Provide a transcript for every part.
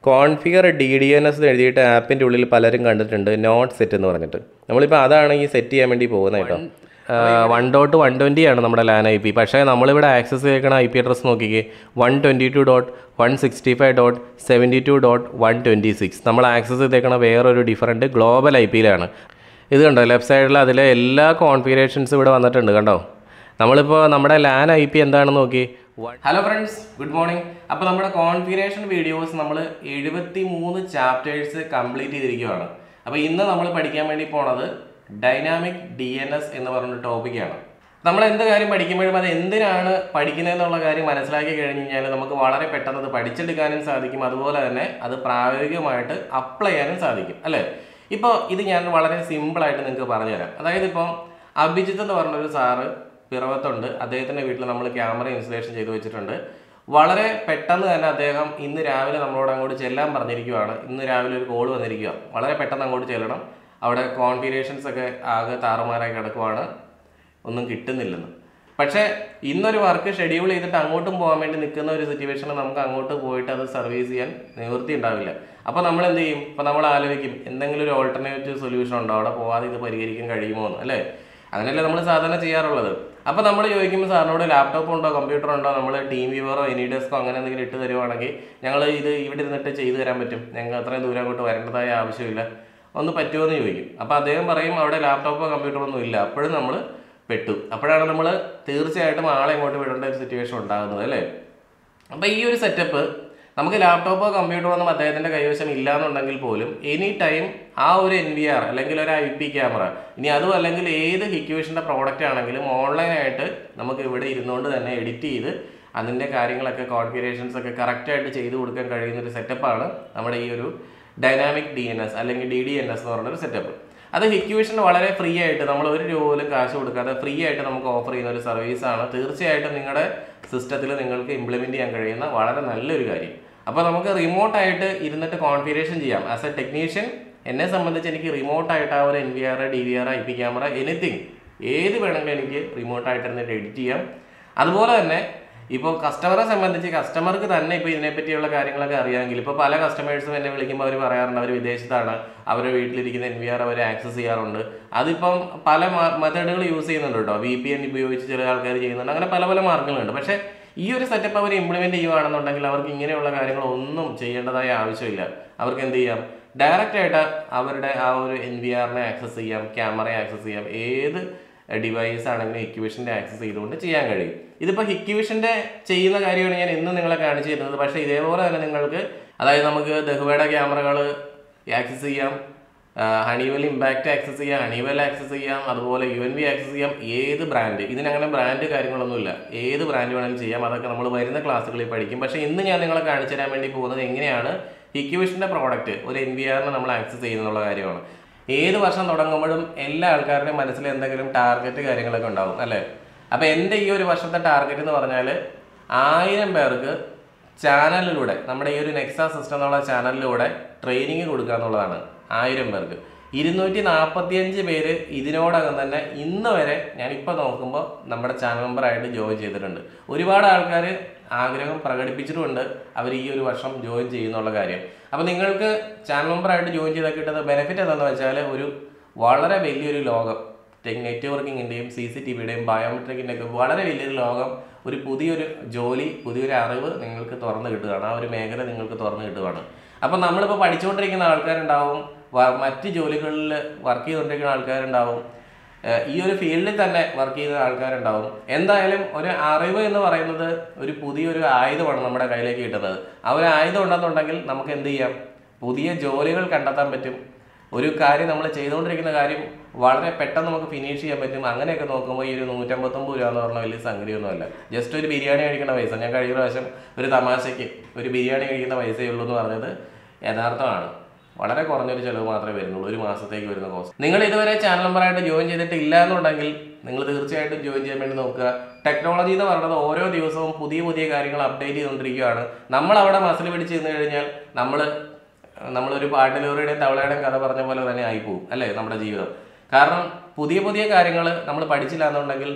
configure D D N S എഴുതിയിട്ട് ആപ്പിൻ്റെ ഉള്ളിൽ പലരും കണ്ടിട്ടുണ്ട് നോട്ട് സെറ്റ് എന്ന് പറഞ്ഞിട്ട് നമ്മളിപ്പോൾ അതാണ് ഈ സെറ്റ് ചെയ്യാൻ വേണ്ടി പോകുന്നത് കേട്ടോ വൺ ഡോട്ട് വൺ ട്വൻറ്റി ആണ് നമ്മുടെ ലാൻ ഐ പി പക്ഷേ നമ്മളിവിടെ ആക്സസ് ചെയ്യണ ഐ പി അഡ്രസ് നോക്കിക്കേ one twenty two dot one sixty five dot seventy two dot one twenty six നമ്മൾ ആക്സസ് ചെയ്തേക്കണ വേറൊരു ഡിഫറൻറ്റ് ഗ്ലോബൽ ഐ പിയിലാണ് ഇത് കണ്ടോ ലെഫ്റ്റ് സൈഡിൽ അതിലെ എല്ലാ കോൺഫിഗറേഷൻസും ഇവിടെ വന്നിട്ടുണ്ട് കണ്ടോ നമ്മളിപ്പോൾ നമ്മുടെ ലാൻ ഐ പി എന്താണെന്ന് നോക്കി ഹലോ ഫ്രണ്ട്സ് ഗുഡ് മോർണിംഗ് അപ്പോൾ നമ്മുടെ കോൺഫിഗറേഷൻ വീഡിയോസ് നമ്മൾ എഴുപത്തി മൂന്ന് ചാപ്റ്റേഴ്സ് കംപ്ലീറ്റ് ചെയ്തിരിക്കുകയാണ് അപ്പോൾ ഇന്ന് നമ്മൾ പഠിക്കാൻ വേണ്ടി പോണത് ഡൈനാമിക് ഡി എൻ എസ് എന്ന് പറഞ്ഞ ടോപ്പിക്കാണ് നമ്മൾ എന്ത് കാര്യം പഠിക്കുമ്പോഴും അത് എന്തിനാണ് പഠിക്കുന്നതെന്നുള്ള കാര്യം മനസ്സിലാക്കി കഴിഞ്ഞ് കഴിഞ്ഞാൽ നമുക്ക് വളരെ പെട്ടെന്ന് അത് പഠിച്ചെടുക്കാനും സാധിക്കും അതുപോലെ തന്നെ അത് പ്രായോഗികമായിട്ട് അപ്ലൈ ചെയ്യാനും സാധിക്കും അല്ലേ ഇപ്പോൾ ഇത് ഞാൻ വളരെ സിമ്പിളായിട്ട് നിങ്ങൾക്ക് പറഞ്ഞുതരാം അതായത് ഇപ്പം അഭിജിത്ത് എന്ന് പറഞ്ഞൊരു സാറ് പിറവത്തുണ്ട് അദ്ദേഹത്തിൻ്റെ വീട്ടിൽ നമ്മൾ ക്യാമറ ഇൻസ്റ്റലേഷൻ ചെയ്ത് വെച്ചിട്ടുണ്ട് വളരെ പെട്ടെന്ന് തന്നെ അദ്ദേഹം ഇന്ന് രാവിലെ നമ്മളോട് അങ്ങോട്ട് ചെല്ലാൻ പറഞ്ഞിരിക്കുവാണ് ഇന്ന് രാവിലെ ഒരു കോൾ വന്നിരിക്കുക വളരെ പെട്ടെന്ന് അങ്ങോട്ട് ചെല്ലണം അവിടെ കോൺഫിഗറേഷൻസ് ഒക്കെ ആകെ താറുമാറായി കിടക്കുവാണ് ഒന്നും കിട്ടുന്നില്ലെന്ന് പക്ഷേ ഇന്നൊരു വർക്ക് ഷെഡ്യൂൾ ചെയ്തിട്ട് അങ്ങോട്ടും പോകാൻ വേണ്ടി നിൽക്കുന്ന ഒരു സിറ്റുവേഷനിൽ നമുക്ക് അങ്ങോട്ട് പോയിട്ട് അത് സർവീസ് ചെയ്യാൻ നിവൃത്തി ഉണ്ടാവില്ല അപ്പോൾ നമ്മൾ എന്ത് ചെയ്യും ഇപ്പോൾ നമ്മൾ ആലോചിക്കും എന്തെങ്കിലും ഒരു ഓൾട്ടർനേറ്റീവ് സൊല്യൂഷൻ ഉണ്ടോ അവിടെ പോവാതെ ഇത് പരിഹരിക്കാൻ കഴിയുമോ എന്ന് അല്ലേ അങ്ങനെയല്ലേ നമ്മൾ സാധാരണ ചെയ്യാറുള്ളത് അപ്പോൾ നമ്മൾ ചോദിക്കുമ്പോൾ സാറിനോട് ലാപ്ടോപ്പ് ഉണ്ടോ കമ്പ്യൂട്ടർ ഉണ്ടോ നമ്മൾ ടീം വ്യൂവറോ എനി ഡെസ്കോ അങ്ങനെ എന്തെങ്കിലും ഇട്ട് തരുവാണെങ്കിൽ ഞങ്ങൾ ഇത് ഇവിടെ ഇരുന്നിട്ട് ചെയ്തു തരാൻ പറ്റും ഞങ്ങൾ അത്രയും ദൂരം അങ്ങോട്ട് വരേണ്ടതായ ആവശ്യമില്ല ഒന്ന് പറ്റുമോ എന്ന് ചോദിക്കും അപ്പോൾ അദ്ദേഹം പറയും അവിടെ ലാപ്ടോപ്പോ കമ്പ്യൂട്ടറോ ഒന്നും ഇല്ല അപ്പോഴും നമ്മൾ പെട്ടു അപ്പോഴാണ് നമ്മൾ തീർച്ചയായിട്ടും ആളെ ഇങ്ങോട്ട് വിടേണ്ട ഒരു സിറ്റുവേഷൻ ഉണ്ടാകുന്നത് അല്ലേ അപ്പോൾ ഈ ഒരു സെറ്റപ്പ് നമുക്ക് ലാപ്ടോപ്പോ കമ്പ്യൂട്ടറോ ഒന്നും അദ്ദേഹത്തിൻ്റെ കൈവശം ഇല്ലാന്നുണ്ടെങ്കിൽ പോലും എനി ടൈം ആ ഒരു എൻ വി ആർ അല്ലെങ്കിൽ ഒരു ഐ പി ക്യാമറ ഇനി അതും അല്ലെങ്കിൽ ഏത് ഹിക്യൂഷൻ്റെ പ്രോഡക്റ്റ് ആണെങ്കിലും ഓൺലൈനായിട്ട് നമുക്ക് ഇവിടെ ഇരുന്നുകൊണ്ട് തന്നെ എഡിറ്റ് ചെയ്ത് അതിൻ്റെ കാര്യങ്ങളൊക്കെ കോൺഫിഗറേഷൻസ് ഒക്കെ കറക്റ്റായിട്ട് ചെയ്ത് കൊടുക്കാൻ കഴിയുന്ന ഒരു സെറ്റപ്പാണ് നമ്മുടെ ഈ ഒരു ഡൈനാമിക് ഡി എൻ എസ് അല്ലെങ്കിൽ ഡി ഡി എൻ എസ് എന്ന് പറഞ്ഞൊരു സെറ്റപ്പ് അത് ഹിക്യൂഷൻ വളരെ ഫ്രീ ആയിട്ട് നമ്മൾ ഒരു രൂപ പോലും കാശ് കൊടുക്കാതെ ഫ്രീ ആയിട്ട് നമുക്ക് ഓഫർ ചെയ്യുന്ന ഒരു സർവീസാണ് തീർച്ചയായിട്ടും നിങ്ങളുടെ സിസ്റ്റത്തിൽ നിങ്ങൾക്ക് ഇംപ്ലിമെൻറ്റ് ചെയ്യാൻ കഴിയുന്ന വളരെ നല്ലൊരു കാര്യം അപ്പോൾ നമുക്ക് റിമോട്ടായിട്ട് ഇരുന്നിട്ട് കോൺഫിഗറേഷൻ ചെയ്യാം ആസ് എ ടെക്നീഷ്യൻ എന്നെ സംബന്ധിച്ച് എനിക്ക് റിമോട്ടായിട്ട് ആ ഒരു N V R D V R I P camera anything ഏത് വേണമെങ്കിലും എനിക്ക് റിമോട്ടായിട്ട് ഇരുന്നിട്ട് എഡിറ്റ് ചെയ്യാം അതുപോലെ തന്നെ ഇപ്പോൾ കസ്റ്റമറെ സംബന്ധിച്ച് കസ്റ്റമർക്ക് തന്നെ ഇപ്പോൾ ഇതിനെപ്പറ്റിയുള്ള കാര്യങ്ങളൊക്കെ അറിയാമെങ്കിൽ ഇപ്പോൾ പല കസ്റ്റമേഴ്സും എന്നെ വിളിക്കുമ്പോൾ അവർ പറയാറുണ്ട് അവർ വിദേശത്താണ് അവരുടെ വീട്ടിലിരിക്കുന്ന എൻ വി ആർ അവർ ആക്സസ് ചെയ്യാറുണ്ട് അതിപ്പം പല മെത്തേഡുകൾ യൂസ് ചെയ്യുന്നുണ്ട് കേട്ടോ വി പി എൻ ഉപയോഗിച്ച് ചില ആൾക്കാർ ചെയ്യുന്നുണ്ട് അങ്ങനെ പല പല മാർഗങ്ങളുണ്ട് പക്ഷേ ഈ ഒരു സെറ്റപ്പ് അവർ ഇംപ്ലിമെൻറ്റ് ചെയ്യുകയാണെന്നുണ്ടെങ്കിൽ അവർക്ക് ഇങ്ങനെയുള്ള കാര്യങ്ങളൊന്നും ചെയ്യേണ്ടതായ ആവശ്യമില്ല അവർക്ക് എന്ത് ചെയ്യാം ഡയറക്റ്റ് ആയിട്ട് അവരുടെ ആ ഒരു എൻ വി ആറിനെ ആക്സസ് ചെയ്യാം ക്യാമറയെ ആക്സസ് ചെയ്യാം ഏത് ഡിവൈസ് ആണെങ്കിലും ഹിക്യൂഷൻ്റെ ആക്സസ് ചെയ്തുകൊണ്ട് ചെയ്യാൻ കഴിയും ഇതിപ്പോൾ ഹിക്യൂഷൻ്റെ ചെയ്യുന്ന കാര്യമാണ് ഞാൻ ഇന്ന് നിങ്ങളെ കാണിച്ചു തരുന്നത് പക്ഷേ ഇതേപോലെ തന്നെ നിങ്ങൾക്ക് അതായത് നമുക്ക് ദഹുവയുടെ ക്യാമറകൾ ആക്സസ് ചെയ്യാം ഹണിവെൽ ഇമ്പാക്റ്റ് ആക്സസ് ചെയ്യാം ഹണിവെൽ ആക്സസ് ചെയ്യാം അതുപോലെ യു എൻ വി ആക്സസ് ചെയ്യാം ഏത് ബ്രാൻഡ് ഇതിനങ്ങനെ ബ്രാൻഡ് കാര്യങ്ങളൊന്നുമില്ല ഏത് ബ്രാൻഡ് വേണമെങ്കിലും ചെയ്യാം അതൊക്കെ നമ്മൾ വരുന്ന ക്ലാസ്സുകളിൽ പഠിക്കും പക്ഷേ ഇന്ന് ഞാൻ നിങ്ങളെ കാണിച്ചു തരാൻ വേണ്ടി പോകുന്നത് എങ്ങനെയാണ് ഹിക്യൂഷൻ്റെ പ്രോഡക്റ്റ് ഒരു എൻ വി ആറിനെ നമ്മൾ ആക്സസ് ചെയ്യുന്നുള്ള കാര്യമാണ് ഏത് വർഷം തുടങ്ങുമ്പോഴും എല്ലാ ആൾക്കാരുടെയും മനസ്സിൽ എന്തെങ്കിലും ടാർഗറ്റ് കാര്യങ്ങളൊക്കെ ഉണ്ടാവും അല്ലേ അപ്പോൾ എൻ്റെ ഈ ഒരു വർഷത്തെ ടാർഗറ്റ് എന്ന് പറഞ്ഞാൽ ആയിരം പേർക്ക് ചാനലിലൂടെ നമ്മുടെ ഈ ഒരു നെക്സ സിസ്റ്റം എന്നുള്ള ചാനലിലൂടെ ട്രെയിനിങ് കൊടുക്കുക എന്നുള്ളതാണ് ആയിരം പേർക്ക് ഇരുന്നൂറ്റി നാൽപ്പത്തിയഞ്ച് പേര് ഇതിനോടകം തന്നെ ഇന്ന് വരെ ഞാനിപ്പോൾ നോക്കുമ്പോൾ നമ്മുടെ ചാനൽ മെമ്പറായിട്ട് ജോയിൻ ചെയ്തിട്ടുണ്ട് ഒരുപാട് ആൾക്കാർ ആഗ്രഹം പ്രകടിപ്പിച്ചിട്ടുമുണ്ട് അവർ ഈ ഒരു വർഷം ജോയിൻ ചെയ്യുന്നുള്ള കാര്യം അപ്പോൾ നിങ്ങൾക്ക് ചാനൽ മെമ്പറായിട്ട് ജോയിൻ ചെയ്താൽ കിട്ടുന്ന ബെനിഫിറ്റ് എന്താണെന്ന് വെച്ചാൽ ഒരു വളരെ വലിയൊരു ലോകം ടെക് നെറ്റ്വർക്കിങ്ങിൻ്റെയും സി സി ടി വിയുടെയും ബയോമെട്രിക്കിൻ്റെ ഒക്കെ വളരെ വലിയൊരു ലോകം ഒരു പുതിയൊരു ജോലി പുതിയൊരു അറിവ് നിങ്ങൾക്ക് തുറന്നു കിട്ടുകയാണ് ആ ഒരു മേഖല നിങ്ങൾക്ക് തുറന്നു കിട്ടുകയാണ് അപ്പം നമ്മളിപ്പോൾ പഠിച്ചുകൊണ്ടിരിക്കുന്ന ആൾക്കാരുണ്ടാവും വ- മറ്റ് ജോലികളിൽ വർക്ക് ചെയ്തുകൊണ്ടിരിക്കുന്ന ആൾക്കാരുണ്ടാവും ഏഹ് ഈ ഒരു ഫീൽഡിൽ തന്നെ വർക്ക് ചെയ്യുന്ന ആൾക്കാരുണ്ടാവും എന്തായാലും ഒരു അറിവ് എന്ന് പറയുന്നത് ഒരു പുതിയൊരു ആയുധമാണ് നമ്മുടെ കയ്യിലേക്ക് കിട്ടുന്നത് ആ ഒരു ആയുധം ഉണ്ടെന്നുണ്ടെങ്കിൽ നമുക്ക് എന്ത് ചെയ്യാം പുതിയ ജോലികൾ കണ്ടെത്താൻ പറ്റും ഒരു കാര്യം നമ്മൾ ചെയ്തുകൊണ്ടിരിക്കുന്ന കാര്യം വളരെ പെട്ടെന്ന് നമുക്ക് ഫിനിഷ് ചെയ്യാൻ പറ്റും അങ്ങനെയൊക്കെ നോക്കുമ്പോൾ ഈ ഒരു നൂറ്റമ്പത്തൊമ്പത് രൂപ എന്ന് പറഞ്ഞാൽ വലിയ സംഗതിയൊന്നുമല്ല ജസ്റ്റ് ഒരു ബിരിയാണി കഴിക്കുന്ന പൈസ ഞാൻ കഴിഞ്ഞ പ്രാവശ്യം ഒരു തമാശയ്ക്ക് ഒരു ബിരിയാണി കഴിക്കുന്ന പൈസയേ ഉള്ളൂ എന്ന് പറഞ്ഞത് യഥാർത്ഥമാണ് വളരെ കുറഞ്ഞൊരു ചിലവ് മാത്രമേ വരുന്നുള്ളൂ ഒരു മാസത്തേക്ക് വരുന്ന കോസ്റ്റ് നിങ്ങൾ ഇതുവരെ ചാനൽ നമ്പറായിട്ട് ജോയിൻ ചെയ്തിട്ടില്ല എന്നുണ്ടെങ്കിൽ നിങ്ങൾ തീർച്ചയായിട്ടും ജോയിൻ ചെയ്യാൻ വേണ്ടി നോക്കുക ടെക്നോളജി എന്ന് പറയുന്നത് ഓരോ ദിവസവും പുതിയ പുതിയ കാര്യങ്ങൾ അപ്ഡേറ്റ് ചെയ്തുകൊണ്ടിരിക്കുകയാണ് നമ്മൾ അവിടെ മസിൽ പിടിച്ച് നിന്ന് കഴിഞ്ഞാൽ നമ്മൾ നമ്മളൊരു പാട്ടിലൂറിയുടെയും തവളയുടെയും കഥ പറഞ്ഞ പോലെ തന്നെ ആയിപ്പോവും അല്ലേ നമ്മുടെ ജീവിതം കാരണം പുതിയ പുതിയ കാര്യങ്ങൾ നമ്മൾ പഠിച്ചില്ല എന്നുണ്ടെങ്കിൽ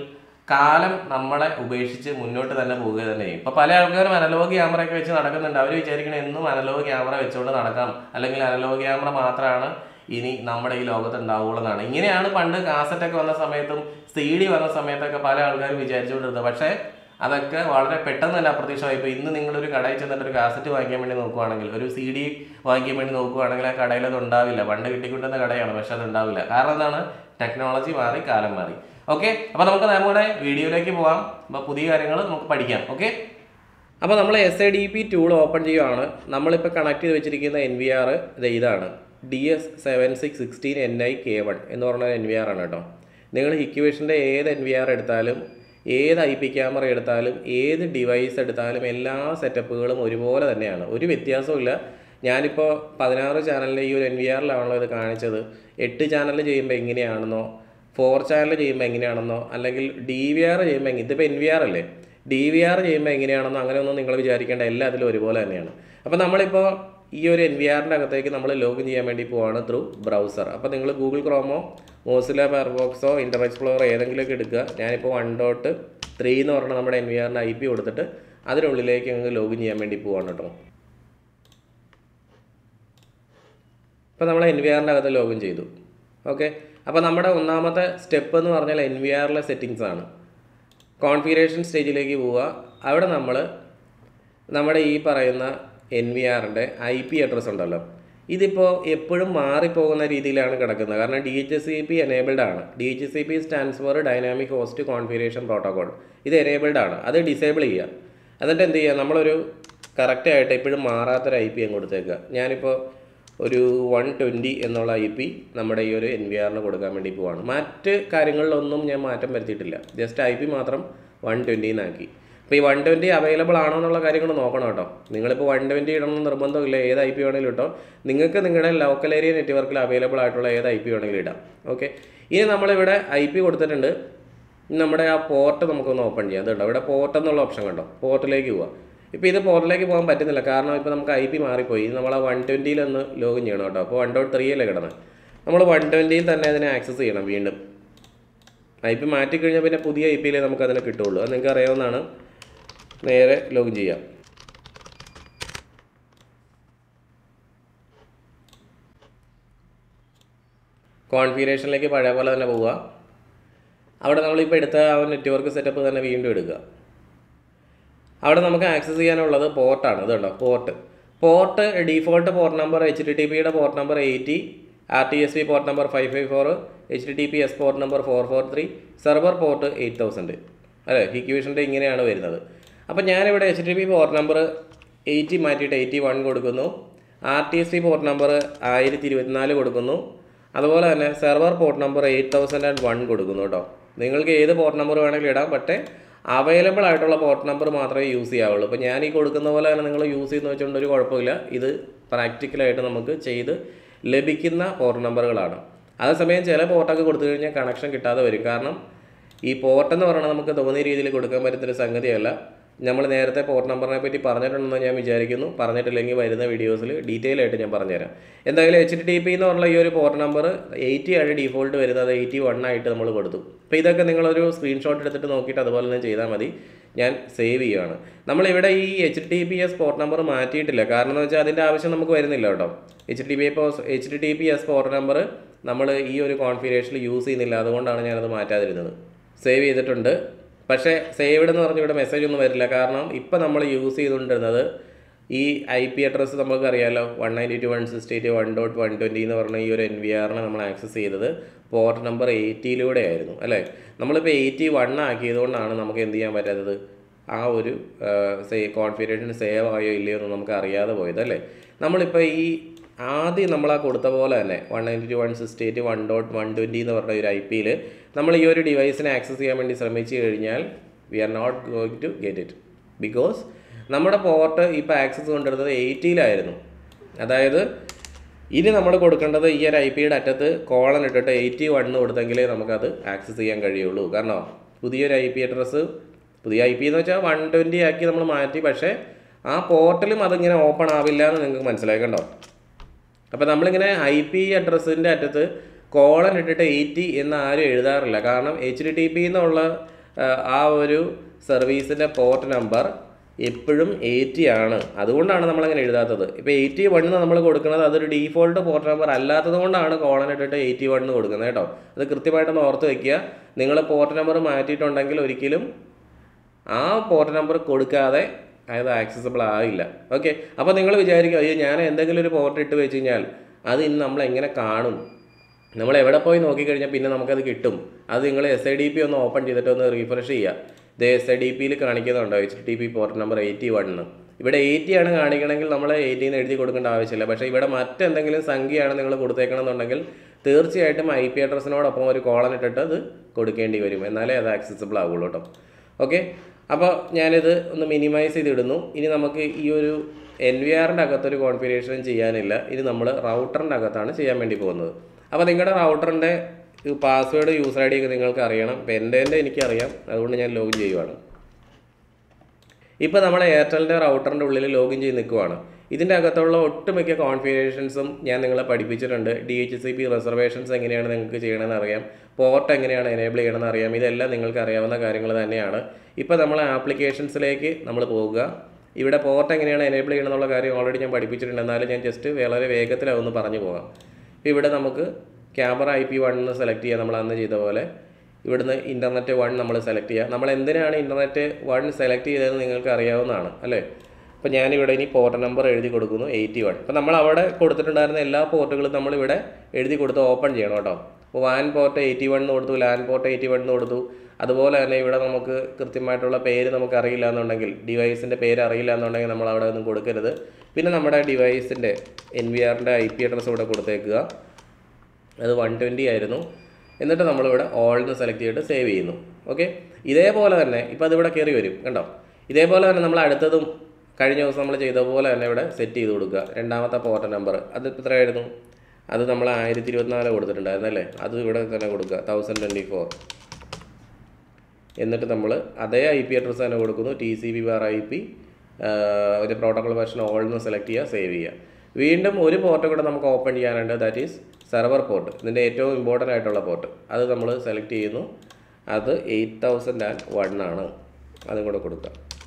കാലം നമ്മളെ ഉപേക്ഷിച്ച് മുന്നോട്ട് തന്നെ പോവുക തന്നെ ചെയ്യും ഇപ്പോൾ പല ആൾക്കാരും അനലോഗ് ക്യാമറ ഒക്കെ വെച്ച് നടക്കുന്നുണ്ട് അവർ വിചാരിക്കണം എന്നും അനലോഗ് ക്യാമറ വെച്ചുകൊണ്ട് നടക്കാം അല്ലെങ്കിൽ അനലോഗ് ക്യാമറ മാത്രമാണ് ഇനി നമ്മുടെ ഈ ലോകത്ത് ഉണ്ടാവുള്ളൂ എന്നാണ് ഇങ്ങനെയാണ് പണ്ട് കാസറ്റൊക്കെ വന്ന സമയത്തും സി ഡി വന്ന സമയത്തൊക്കെ പല ആൾക്കാരും വിചാരിച്ചുകൊണ്ടിരുന്നത് പക്ഷേ അതൊക്കെ വളരെ പെട്ടെന്ന് തന്നെ അപ്രത്യക്ഷമായി ഇപ്പോൾ ഇന്ന് നിങ്ങളൊരു കടയിൽ ചെന്നിട്ട് ഒരു കാസറ്റ് വാങ്ങിക്കാൻ വേണ്ടി നോക്കുവാണെങ്കിൽ ഒരു സി ഡി വാങ്ങിക്കാൻ വേണ്ടി നോക്കുവാണെങ്കിൽ ആ കടയിൽ അത് ഉണ്ടാവില്ല പണ്ട് കിട്ടിക്കൊണ്ടിരുന്ന കടയാണ് പക്ഷെ അത് ഉണ്ടാവില്ല കാരണം എന്താണ് ടെക്നോളജി മാറി കാലം മാറി ഓക്കെ അപ്പോൾ നമുക്ക് നമ്മുടെ വീഡിയോയിലേക്ക് പോകാം അപ്പോൾ പുതിയ കാര്യങ്ങൾ നമുക്ക് പഠിക്കാം ഓക്കെ അപ്പോൾ നമ്മൾ S A D P tool open ചെയ്യുവാണ് നമ്മളിപ്പോൾ കണക്ട് ചെയ്ത് വെച്ചിരിക്കുന്ന എൻ വി ആർ ഇതാണ് D S seven six sixteen N I K one എന്ന് പറഞ്ഞ എൻ വി ആർ ആണ് കേട്ടോ നിങ്ങൾ ഹിക്യുവേഷൻ്റെ ഏത് എൻ വി ആർ എടുത്താലും ഏത് ഐ പി ക്യാമറ എടുത്താലും ഏത് ഡിവൈസ് എടുത്താലും എല്ലാ സെറ്റപ്പുകളും ഒരുപോലെ തന്നെയാണ് ഒരു വ്യത്യാസവും ഞാനിപ്പോൾ പതിനാറ് ചാനലിൻ്റെ ഈ ഒരു എൻ വി ആറിലാണല്ലോ ഇത് കാണിച്ചത് എട്ട് ചാനൽ ചെയ്യുമ്പോൾ എങ്ങനെയാണെന്നോ ഫോർ ചാനൽ ചെയ്യുമ്പോൾ എങ്ങനെയാണെന്നോ അല്ലെങ്കിൽ ഡി വി ആർ ചെയ്യുമ്പോൾ എങ്ങനെ ഇതിപ്പോൾ എൻ വി ആർ അല്ലേ ഡി വി ആർ ചെയ്യുമ്പോൾ എങ്ങനെയാണെന്നോ അങ്ങനെയൊന്നും നിങ്ങൾ വിചാരിക്കേണ്ട എല്ലാത്തിലും ഒരുപോലെ തന്നെയാണ് അപ്പോൾ നമ്മളിപ്പോൾ ഈ ഒരു എൻ വി ആറിൻ്റെ അകത്തേക്ക് നമ്മൾ ലോഗിൻ ചെയ്യാൻ വേണ്ടി പോവാണ് ത്രൂ ബ്രൗസർ അപ്പോൾ നിങ്ങൾ ഗൂഗിൾ ക്രോമോ മോസില ഫയർബോക്സോ ഇൻ്റർനെറ്റ് എക്സ്പ്ലോറോ ഏതെങ്കിലുമൊക്കെ എടുക്കുക ഞാനിപ്പോൾ വൺ ഡോട്ട് ത്രീ എന്ന് പറഞ്ഞ നമ്മുടെ എൻ വി ആറിൻ്റെ ഐ പി കൊടുത്തിട്ട് അതിനുള്ളിലേക്ക് അങ്ങ് ലോഗിൻ ചെയ്യാൻ വേണ്ടി പോവാണ് കേട്ടോ ഇപ്പോൾ നമ്മൾ എൻ വി ആറിൻ്റെ അകത്ത് ലോഗിൻ ചെയ്തു ഓക്കെ അപ്പോൾ നമ്മുടെ ഒന്നാമത്തെ സ്റ്റെപ്പ് എന്ന് പറഞ്ഞാൽ എൻ വി ആറിലെ സെറ്റിങ്സ് ആണ് കോൺഫിഗറേഷൻ സ്റ്റേജിലേക്ക് പോവുക അവിടെ നമ്മൾ നമ്മുടെ ഈ പറയുന്ന എൻ വി ആറിൻ്റെ ഐ പി അഡ്രസ്സ് ഉണ്ടല്ലോ ഇതിപ്പോൾ എപ്പോഴും മാറിപ്പോകുന്ന രീതിയിലാണ് കിടക്കുന്നത് കാരണം D H C P enabled ആണ് D H C P stands for dynamic host configuration protocol ഇത് എനേബിൾഡ് ആണ് അത് ഡിസേബിൾ ചെയ്യുക എന്നിട്ട് എന്ത് ചെയ്യുക നമ്മളൊരു കറക്റ്റായിട്ട് എപ്പോഴും മാറാത്തൊരു ഐ പി അങ്ങ് കൊടുത്തേക്കുക ഞാനിപ്പോൾ ഒരു വൺ ട്വൻറ്റി എന്നുള്ള ഐ പി നമ്മുടെ ഈ ഒരു എൻ വി ആറിന് കൊടുക്കാൻ വേണ്ടി പോവാണ് മറ്റ് കാര്യങ്ങളിലൊന്നും ഞാൻ മാറ്റം വരുത്തിയിട്ടില്ല ജസ്റ്റ് ഐ പി മാത്രം വൺ ട്വൻറ്റിന്നാക്കി അപ്പോൾ ഈ വൺ ട്വൻറ്റി അവൈലബിൾ ആണോ എന്നുള്ള കാര്യങ്ങൾ നോക്കണം കേട്ടോ നിങ്ങളിപ്പോൾ വൺ ട്വൻറ്റി ഇടണമെന്ന് നിർബന്ധമില്ല ഏത് ഐ പി വേണമെങ്കിലും ഇട്ടോ നിങ്ങൾക്ക് നിങ്ങളുടെ ലോക്കൽ ഏരിയ നെറ്റ്വർക്കിൽ അവൈലബിൾ ആയിട്ടുള്ള ഏത് ഐ പി വേണമെങ്കിലും ഇടാം ഓക്കെ ഇനി നമ്മളിവിടെ ഐ പി കൊടുത്തിട്ടുണ്ട് ഇനി നമ്മുടെ ആ പോർട്ട് നമുക്കൊന്ന് ഓപ്പൺ ചെയ്യാം അതുണ്ടോ ഇവിടെ പോർട്ട് എന്നുള്ള ഓപ്ഷൻ കണ്ടോ പോർട്ടിലേക്ക് പോവാം ഇപ്പോൾ ഇത് പോർട്ടിലേക്ക് പോകാൻ പറ്റുന്നില്ല കാരണം ഇപ്പോൾ നമുക്ക് ഐ പി മാറിപ്പോയി ഇത് നമ്മൾ ആ വൺ ട്വൻറ്റിയിലൊന്ന് ലോഗിൻ ചെയ്യണം കേട്ടോ അപ്പോൾ വൺ ഡോട്ട് ത്രീ അല്ലേ കിടന്നത് നമ്മൾ വൺ ട്വൻറ്റിയിൽ തന്നെ അതിനെ ആക്സസ് ചെയ്യണം വീണ്ടും ഐ പി മാറ്റിക്കഴിഞ്ഞാൽ പിന്നെ പുതിയ ഐ പിയിലേ നമുക്ക് അതിനെ കിട്ടുള്ളൂ അത് നിങ്ങൾക്ക് അറിയാവുന്നതാണ് നേരെ ലോഗിൻ ചെയ്യാം കോൺഫിഗറേഷനിലേക്ക് പഴയ പോലെ തന്നെ പോവുക അവിടെ നമ്മളിപ്പോൾ എടുത്ത ആ നെറ്റ്വർക്ക് സെറ്റപ്പ് തന്നെ വീണ്ടും എടുക്കുക അവിടെ നമുക്ക് ആക്സസ് ചെയ്യാനുള്ളത് പോർട്ടാണ് ഇതുണ്ടോ port port default port number H T T പിയുടെ port number eighty R T S P port number five five four H T T P S port number four four three server port eight thousand അല്ലേ ഹിക്യൂഷൻ്റെ ഇങ്ങനെയാണ് വരുന്നത് അപ്പോൾ ഞാനിവിടെ H T P port number eighty മാറ്റിയിട്ട് eighty one കൊടുക്കുന്നു R T S P port number ആയിരത്തി ഇരുപത്തിനാല് കൊടുക്കുന്നു അതുപോലെ തന്നെ server port number eight thousand and one കൊടുക്കുന്നു കേട്ടോ നിങ്ങൾക്ക് ഏത് പോർട്ട് നമ്പർ വേണമെങ്കിലും ഇടാം പക്ഷേ അവൈലബിൾ ആയിട്ടുള്ള പോർട്ട് നമ്പർ മാത്രമേ യൂസ് ചെയ്യാവുള്ളൂ ഇപ്പോൾ ഞാൻ ഈ കൊടുക്കുന്ന പോലെ തന്നെ നിങ്ങൾ യൂസ് ചെയ്യുന്ന വെച്ചുകൊണ്ട് ഒരു കുഴപ്പമില്ല ഇത് പ്രാക്ടിക്കലായിട്ട് നമുക്ക് ചെയ്ത് ലഭിക്കുന്ന പോർട്ട് നമ്പറുകളാണ് അതേസമയം ചില പോർട്ടൊക്കെ കൊടുത്തു കഴിഞ്ഞാൽ കണക്ഷൻ കിട്ടാതെ വരും കാരണം ഈ പോർട്ട് എന്ന് പറയുന്നത് നമുക്ക് തോന്നിയ രീതിയിൽ കൊടുക്കാൻ പറ്റുന്നൊരു സംഗതിയല്ല നമ്മൾ നേരത്തെ പോർട്ട് നമ്പറിനെ പറ്റി പറഞ്ഞിട്ടുണ്ടെന്ന് ഞാൻ വിചാരിക്കുന്നു പറഞ്ഞിട്ടില്ലെങ്കിൽ വരുന്ന വീഡിയോസിൽ ഡീറ്റെയിൽ ആയിട്ട് ഞാൻ പറഞ്ഞുതരാം എന്തായാലും എച്ച് ടി ടി പി എന്ന് പറഞ്ഞ ഈ ഒരു പോർട്ട് നമ്പർ എയ്റ്റി ആണ് ഡീഫോൾട്ട് വരുന്നത് എയ്റ്റി വൺ ആയിട്ട് നമ്മൾ കൊടുത്തു അപ്പോൾ ഇതൊക്കെ നിങ്ങളൊരു സ്ക്രീൻഷോട്ട് എടുത്തിട്ട് നോക്കിയിട്ട് അതുപോലെ തന്നെ ചെയ്താൽ മതി ഞാൻ സേവ് ചെയ്യുകയാണ് നമ്മളിവിടെ ഈ H T P S port number മാറ്റിയിട്ടില്ല കാരണം എന്ന് വെച്ചാൽ അതിൻ്റെ ആവശ്യം നമുക്ക് വരുന്നില്ല കേട്ടോ H T P H T T P S port number നമ്മൾ ഈ ഒരു കോൺഫിഗറേഷനിൽ യൂസ് ചെയ്യുന്നില്ല അതുകൊണ്ടാണ് ഞാനത് മാറ്റാതിരുന്നത് സേവ് ചെയ്തിട്ടുണ്ട് പക്ഷേ സേവ്ഡ് എന്ന് പറഞ്ഞ് ഇവിടെ മെസ്സേജ് ഒന്നും വരില്ല കാരണം ഇപ്പം നമ്മൾ യൂസ് ചെയ്തുകൊണ്ടിരുന്നത് ഈ ഐ പി അഡ്രസ്സ് നമുക്ക് അറിയാമല്ലോ one ninety two one sixty eight one dot one twenty എന്ന് പറഞ്ഞ ഈ ഒരു എൻ വി ആറിനെ നമ്മൾ ആക്സസ് ചെയ്തത് പോർട്ട് നമ്പർ എയ്റ്റിയിലൂടെ ആയിരുന്നു അല്ലേ നമ്മളിപ്പോൾ എയ്റ്റി വൺ ആക്കിയതുകൊണ്ടാണ് നമുക്ക് എന്ത് ചെയ്യാൻ പറ്റാത്തത് ആ ഒരു സേ കോൺഫിഗറേഷൻ സേവ് ആയോ ഇല്ലയോ എന്ന് നമുക്ക് അറിയാതെ പോയത് അല്ലേ നമ്മളിപ്പോൾ ഈ ആദ്യം നമ്മൾ ആ കൊടുത്ത പോലെ തന്നെ one ninety two one sixty eight one dot one twenty എന്ന് പറഞ്ഞ ഒരു ഐ പിയിൽ നമ്മൾ ഈ ഒരു ഡിവൈസിനെ ആക്സസ് ചെയ്യാൻ വേണ്ടി ശ്രമിച്ചു കഴിഞ്ഞാൽ we are not going to get it because നമ്മുടെ പോർട്ട് ഇപ്പോൾ ആക്സസ് കൊണ്ടിരുന്നത് എയ്റ്റിയിലായിരുന്നു അതായത് ഇനി നമ്മൾ കൊടുക്കേണ്ടത് ഈ ഒരു ഐ പിയുടെ അറ്റത്ത് കോളൻ ഇട്ടിട്ട് എയ്റ്റി വണ്ണ് കൊടുത്തെങ്കിലേ നമുക്കത് ആക്സസ് ചെയ്യാൻ കഴിയുള്ളൂ കാരണം പുതിയൊരു ഐ പി അഡ്രസ്സ് പുതിയ ഐ പി എന്ന് വെച്ചാൽ വൺ ട്വൻറ്റി ആക്കി നമ്മൾ മാറ്റി പക്ഷേ ആ പോർട്ടലും അതിങ്ങനെ ഓപ്പൺ ആവില്ല എന്ന് നിങ്ങൾക്ക് മനസ്സിലായി കണ്ടോ അപ്പോൾ നമ്മളിങ്ങനെ ഐ പി അഡ്രസ്സിൻ്റെ അറ്റത്ത് കോളൻ ഇട്ടിട്ട് എയ്റ്റി എന്ന് ആരും എഴുതാറില്ല കാരണം എച്ച് ഡി ടി പി എന്നുള്ള ആ ഒരു സർവീസിൻ്റെ പോർട്ട് നമ്പർ എപ്പോഴും എയ്റ്റി ആണ് അതുകൊണ്ടാണ് നമ്മളങ്ങനെ എഴുതാത്തത് ഇപ്പോൾ എയ്റ്റി വണ്ണ് നമ്മൾ കൊടുക്കുന്നത് അതൊരു ഡീഫോൾട്ട് പോർട്ട് നമ്പർ അല്ലാത്തത് കൊണ്ടാണ് കോളൻ ഇട്ടിട്ട് എയ്റ്റി വണ്ണ് കൊടുക്കുന്നത് കേട്ടോ അത് കൃത്യമായിട്ടൊന്ന് ഓർത്ത് വെക്കുക നിങ്ങൾ പോർട്ട് നമ്പർ മാറ്റിയിട്ടുണ്ടെങ്കിൽ ഒരിക്കലും ആ പോർട്ട് നമ്പർ കൊടുക്കാതെ അത് ആക്സസിബിൾ ആവില്ല ഓക്കെ അപ്പോൾ നിങ്ങൾ വിചാരിക്കുക അയ്യോ ഞാൻ എന്തെങ്കിലും ഒരു പോർട്ട് ഇട്ട് വെച്ച് കഴിഞ്ഞാൽ അത് ഇന്ന് നമ്മൾ എങ്ങനെ കാണും നമ്മൾ എവിടെ പോയി നോക്കിക്കഴിഞ്ഞാൽ പിന്നെ നമുക്കത് കിട്ടും അത് നിങ്ങൾ എസ് ഐ ഡി പി ഒന്ന് ഓപ്പൺ ചെയ്തിട്ട് ഒന്ന് റീഫ്രഷ് ചെയ്യുക ഇത് എസ് ഐ ഡി പിയിൽ കാണിക്കുന്നുണ്ടോ H T P port number eighty one ഇവിടെ എയ്റ്റി ആണ് കാണിക്കണമെങ്കിൽ നമ്മൾ എയ്റ്റീന്ന് എഴുതി കൊടുക്കേണ്ട ആവശ്യമില്ല പക്ഷേ ഇവിടെ മറ്റെന്തെങ്കിലും സംഖ്യയാണ് നിങ്ങൾ കൊടുത്തേക്കണമെന്നുണ്ടെങ്കിൽ തീർച്ചയായിട്ടും ഐ പി അഡ്രസ്സിനോടൊപ്പം ഒരു കോളൻ ഇട്ടിട്ട് അത് കൊടുക്കേണ്ടി വരും എന്നാലേ അത് ആക്സസിബിൾ ആവുള്ളൂ കേട്ടോ ഓക്കെ അപ്പോൾ ഞാനിത് ഒന്ന് മിനിമൈസ് ചെയ്തിടുന്നു ഇനി നമുക്ക് ഈ ഒരു എൻ വി ആറിൻ്റെ അകത്തൊരു കോൺഫിഗറേഷൻ ചെയ്യാനില്ല ഇനി നമ്മൾ റൗട്ടറിൻ്റെ അകത്താണ് ചെയ്യാൻ വേണ്ടി പോകുന്നത് അപ്പോൾ നിങ്ങളുടെ റൗട്ടറിൻ്റെ പാസ്വേഡ് യൂസർ ഐ ഡി ഒക്കെ നിങ്ങൾക്ക് അറിയണം ഇപ്പം എൻ്റെ എൻ്റെ എനിക്കറിയാം അതുകൊണ്ട് ഞാൻ ലോഗിൻ ചെയ്യുവാണ് ഇപ്പോൾ നമ്മൾ എയർടെലിൻ്റെ റൗട്ടറിൻ്റെ ഉള്ളിൽ ലോഗിൻ ചെയ്ത് നിൽക്കുവാണ് ഇതിൻ്റെ അകത്തുള്ള ഒട്ടുമിക്ക കോൺഫിഗറേഷൻസും ഞാൻ നിങ്ങളെ പഠിപ്പിച്ചിട്ടുണ്ട് D H C P reservations എങ്ങനെയാണ് നിങ്ങൾക്ക് ചെയ്യണമെന്ന് അറിയാം പോർട്ട് എങ്ങനെയാണ് എനേബിൾ ചെയ്യണമെന്ന് അറിയാം ഇതെല്ലാം നിങ്ങൾക്ക് അറിയാവുന്ന കാര്യങ്ങൾ തന്നെയാണ് ഇപ്പോൾ നമ്മൾ ആപ്ലിക്കേഷൻസിലേക്ക് നമ്മൾ പോവുക ഇവിടെ പോർട്ട് എങ്ങനെയാണ് എനേബിൾ ചെയ്യണം എന്നുള്ള കാര്യം ഓൾറെഡി ഞാൻ പഠിപ്പിച്ചിട്ടുണ്ട് എന്നാലും ഞാൻ ജസ്റ്റ് വളരെ വേഗത്തിൽ അതൊന്ന് പറഞ്ഞു പോകാം ഇപ്പോൾ ഇവിടെ നമുക്ക് camera I P one select ചെയ്യുക നമ്മൾ അന്ന് ചെയ്ത പോലെ ഇവിടുന്ന് ഇൻ്റർനെറ്റ് വൺ നമ്മൾ സെലക്ട് ചെയ്യുക നമ്മൾ എന്തിനാണ് ഇൻ്റർനെറ്റ് വൺ സെലക്ട് ചെയ്തതെന്ന് നിങ്ങൾക്ക് അറിയാവുന്നതാണ് അല്ലേ അപ്പോൾ ഞാനിവിടെ ഇനി പോർട്ട് നമ്പർ എഴുതി കൊടുക്കുന്നു എയ്റ്റി വൺ അപ്പോൾ നമ്മൾ അവിടെ കൊടുത്തിട്ടുണ്ടായിരുന്ന എല്ലാ പോർട്ടുകളും നമ്മളിവിടെ എഴുതി കൊടുത്ത് ഓപ്പൺ ചെയ്യണം കേട്ടോ അപ്പോൾ വാൻ പോർട്ട് എയ്റ്റി വൺ എന്ന് കൊടുത്തു ലാൻ പോർട്ട് എയ്റ്റി വൺ എന്ന് കൊടുത്തു അതുപോലെ തന്നെ ഇവിടെ നമുക്ക് കൃത്യമായിട്ടുള്ള പേര് നമുക്ക് അറിയില്ല എന്നുണ്ടെങ്കിൽ ഡിവൈസിൻ്റെ പേര് അറിയില്ല എന്നുണ്ടെങ്കിൽ നമ്മൾ അവിടെ ഒന്നും കൊടുക്കരുത് പിന്നെ നമ്മുടെ ഡിവൈസിൻ്റെ എൻ വി ആറിൻ്റെ ഐ പി അഡ്രസ്സ് ഇവിടെ കൊടുത്തേക്കുക അത് വൺ ട്വൻറ്റി ആയിരുന്നു എന്നിട്ട് നമ്മളിവിടെ ഓൾന്ന് സെലക്ട് ചെയ്തിട്ട് സേവ് ചെയ്യുന്നു ഓക്കെ ഇതേപോലെ തന്നെ ഇപ്പോൾ അതിവിടെ കയറി വരും കണ്ടോ ഇതേപോലെ തന്നെ നമ്മൾ അടുത്തതും കഴിഞ്ഞ ദിവസം നമ്മൾ ചെയ്ത പോലെ തന്നെ ഇവിടെ സെറ്റ് ചെയ്ത് കൊടുക്കുക രണ്ടാമത്തെ പോർട്ട് നമ്പർ അത് ഇപ്പോൾ എത്രയായിരുന്നു അത് നമ്മൾ ആയിരത്തി ഇരുപത്തിനാല് കൊടുത്തിട്ടുണ്ടായിരുന്നു അല്ലേ അത് ഇവിടെ തന്നെ കൊടുക്കുക തൗസൻഡ് ട്വൻറ്റി ഫോർ എന്നിട്ട് നമ്മൾ അതേ ഐ പി അഡ്രസ്സ് തന്നെ കൊടുക്കുന്നു T C B bar I P ഒരു പ്രോട്ടോകോൾ വെർഷൻ ഓൾന്ന് സെലക്ട് ചെയ്യുക സേവ് ചെയ്യുക വീണ്ടും ഒരു പോർട്ട് കൂടെ നമുക്ക് ഓപ്പൺ ചെയ്യാനുണ്ട് ദാറ്റ് ഈസ് സെർവർ പോർട്ട് ഇതിൻ്റെ ഏറ്റവും ഇമ്പോർട്ടൻ്റ് ആയിട്ടുള്ള പോർട്ട് അത് നമ്മൾ സെലക്ട് ചെയ്യുന്നു അത് എയ്റ്റ് തൗസൻഡ് ആൻഡ് വൺ ആണ് അതും കൂടെ കൊടുക്കുക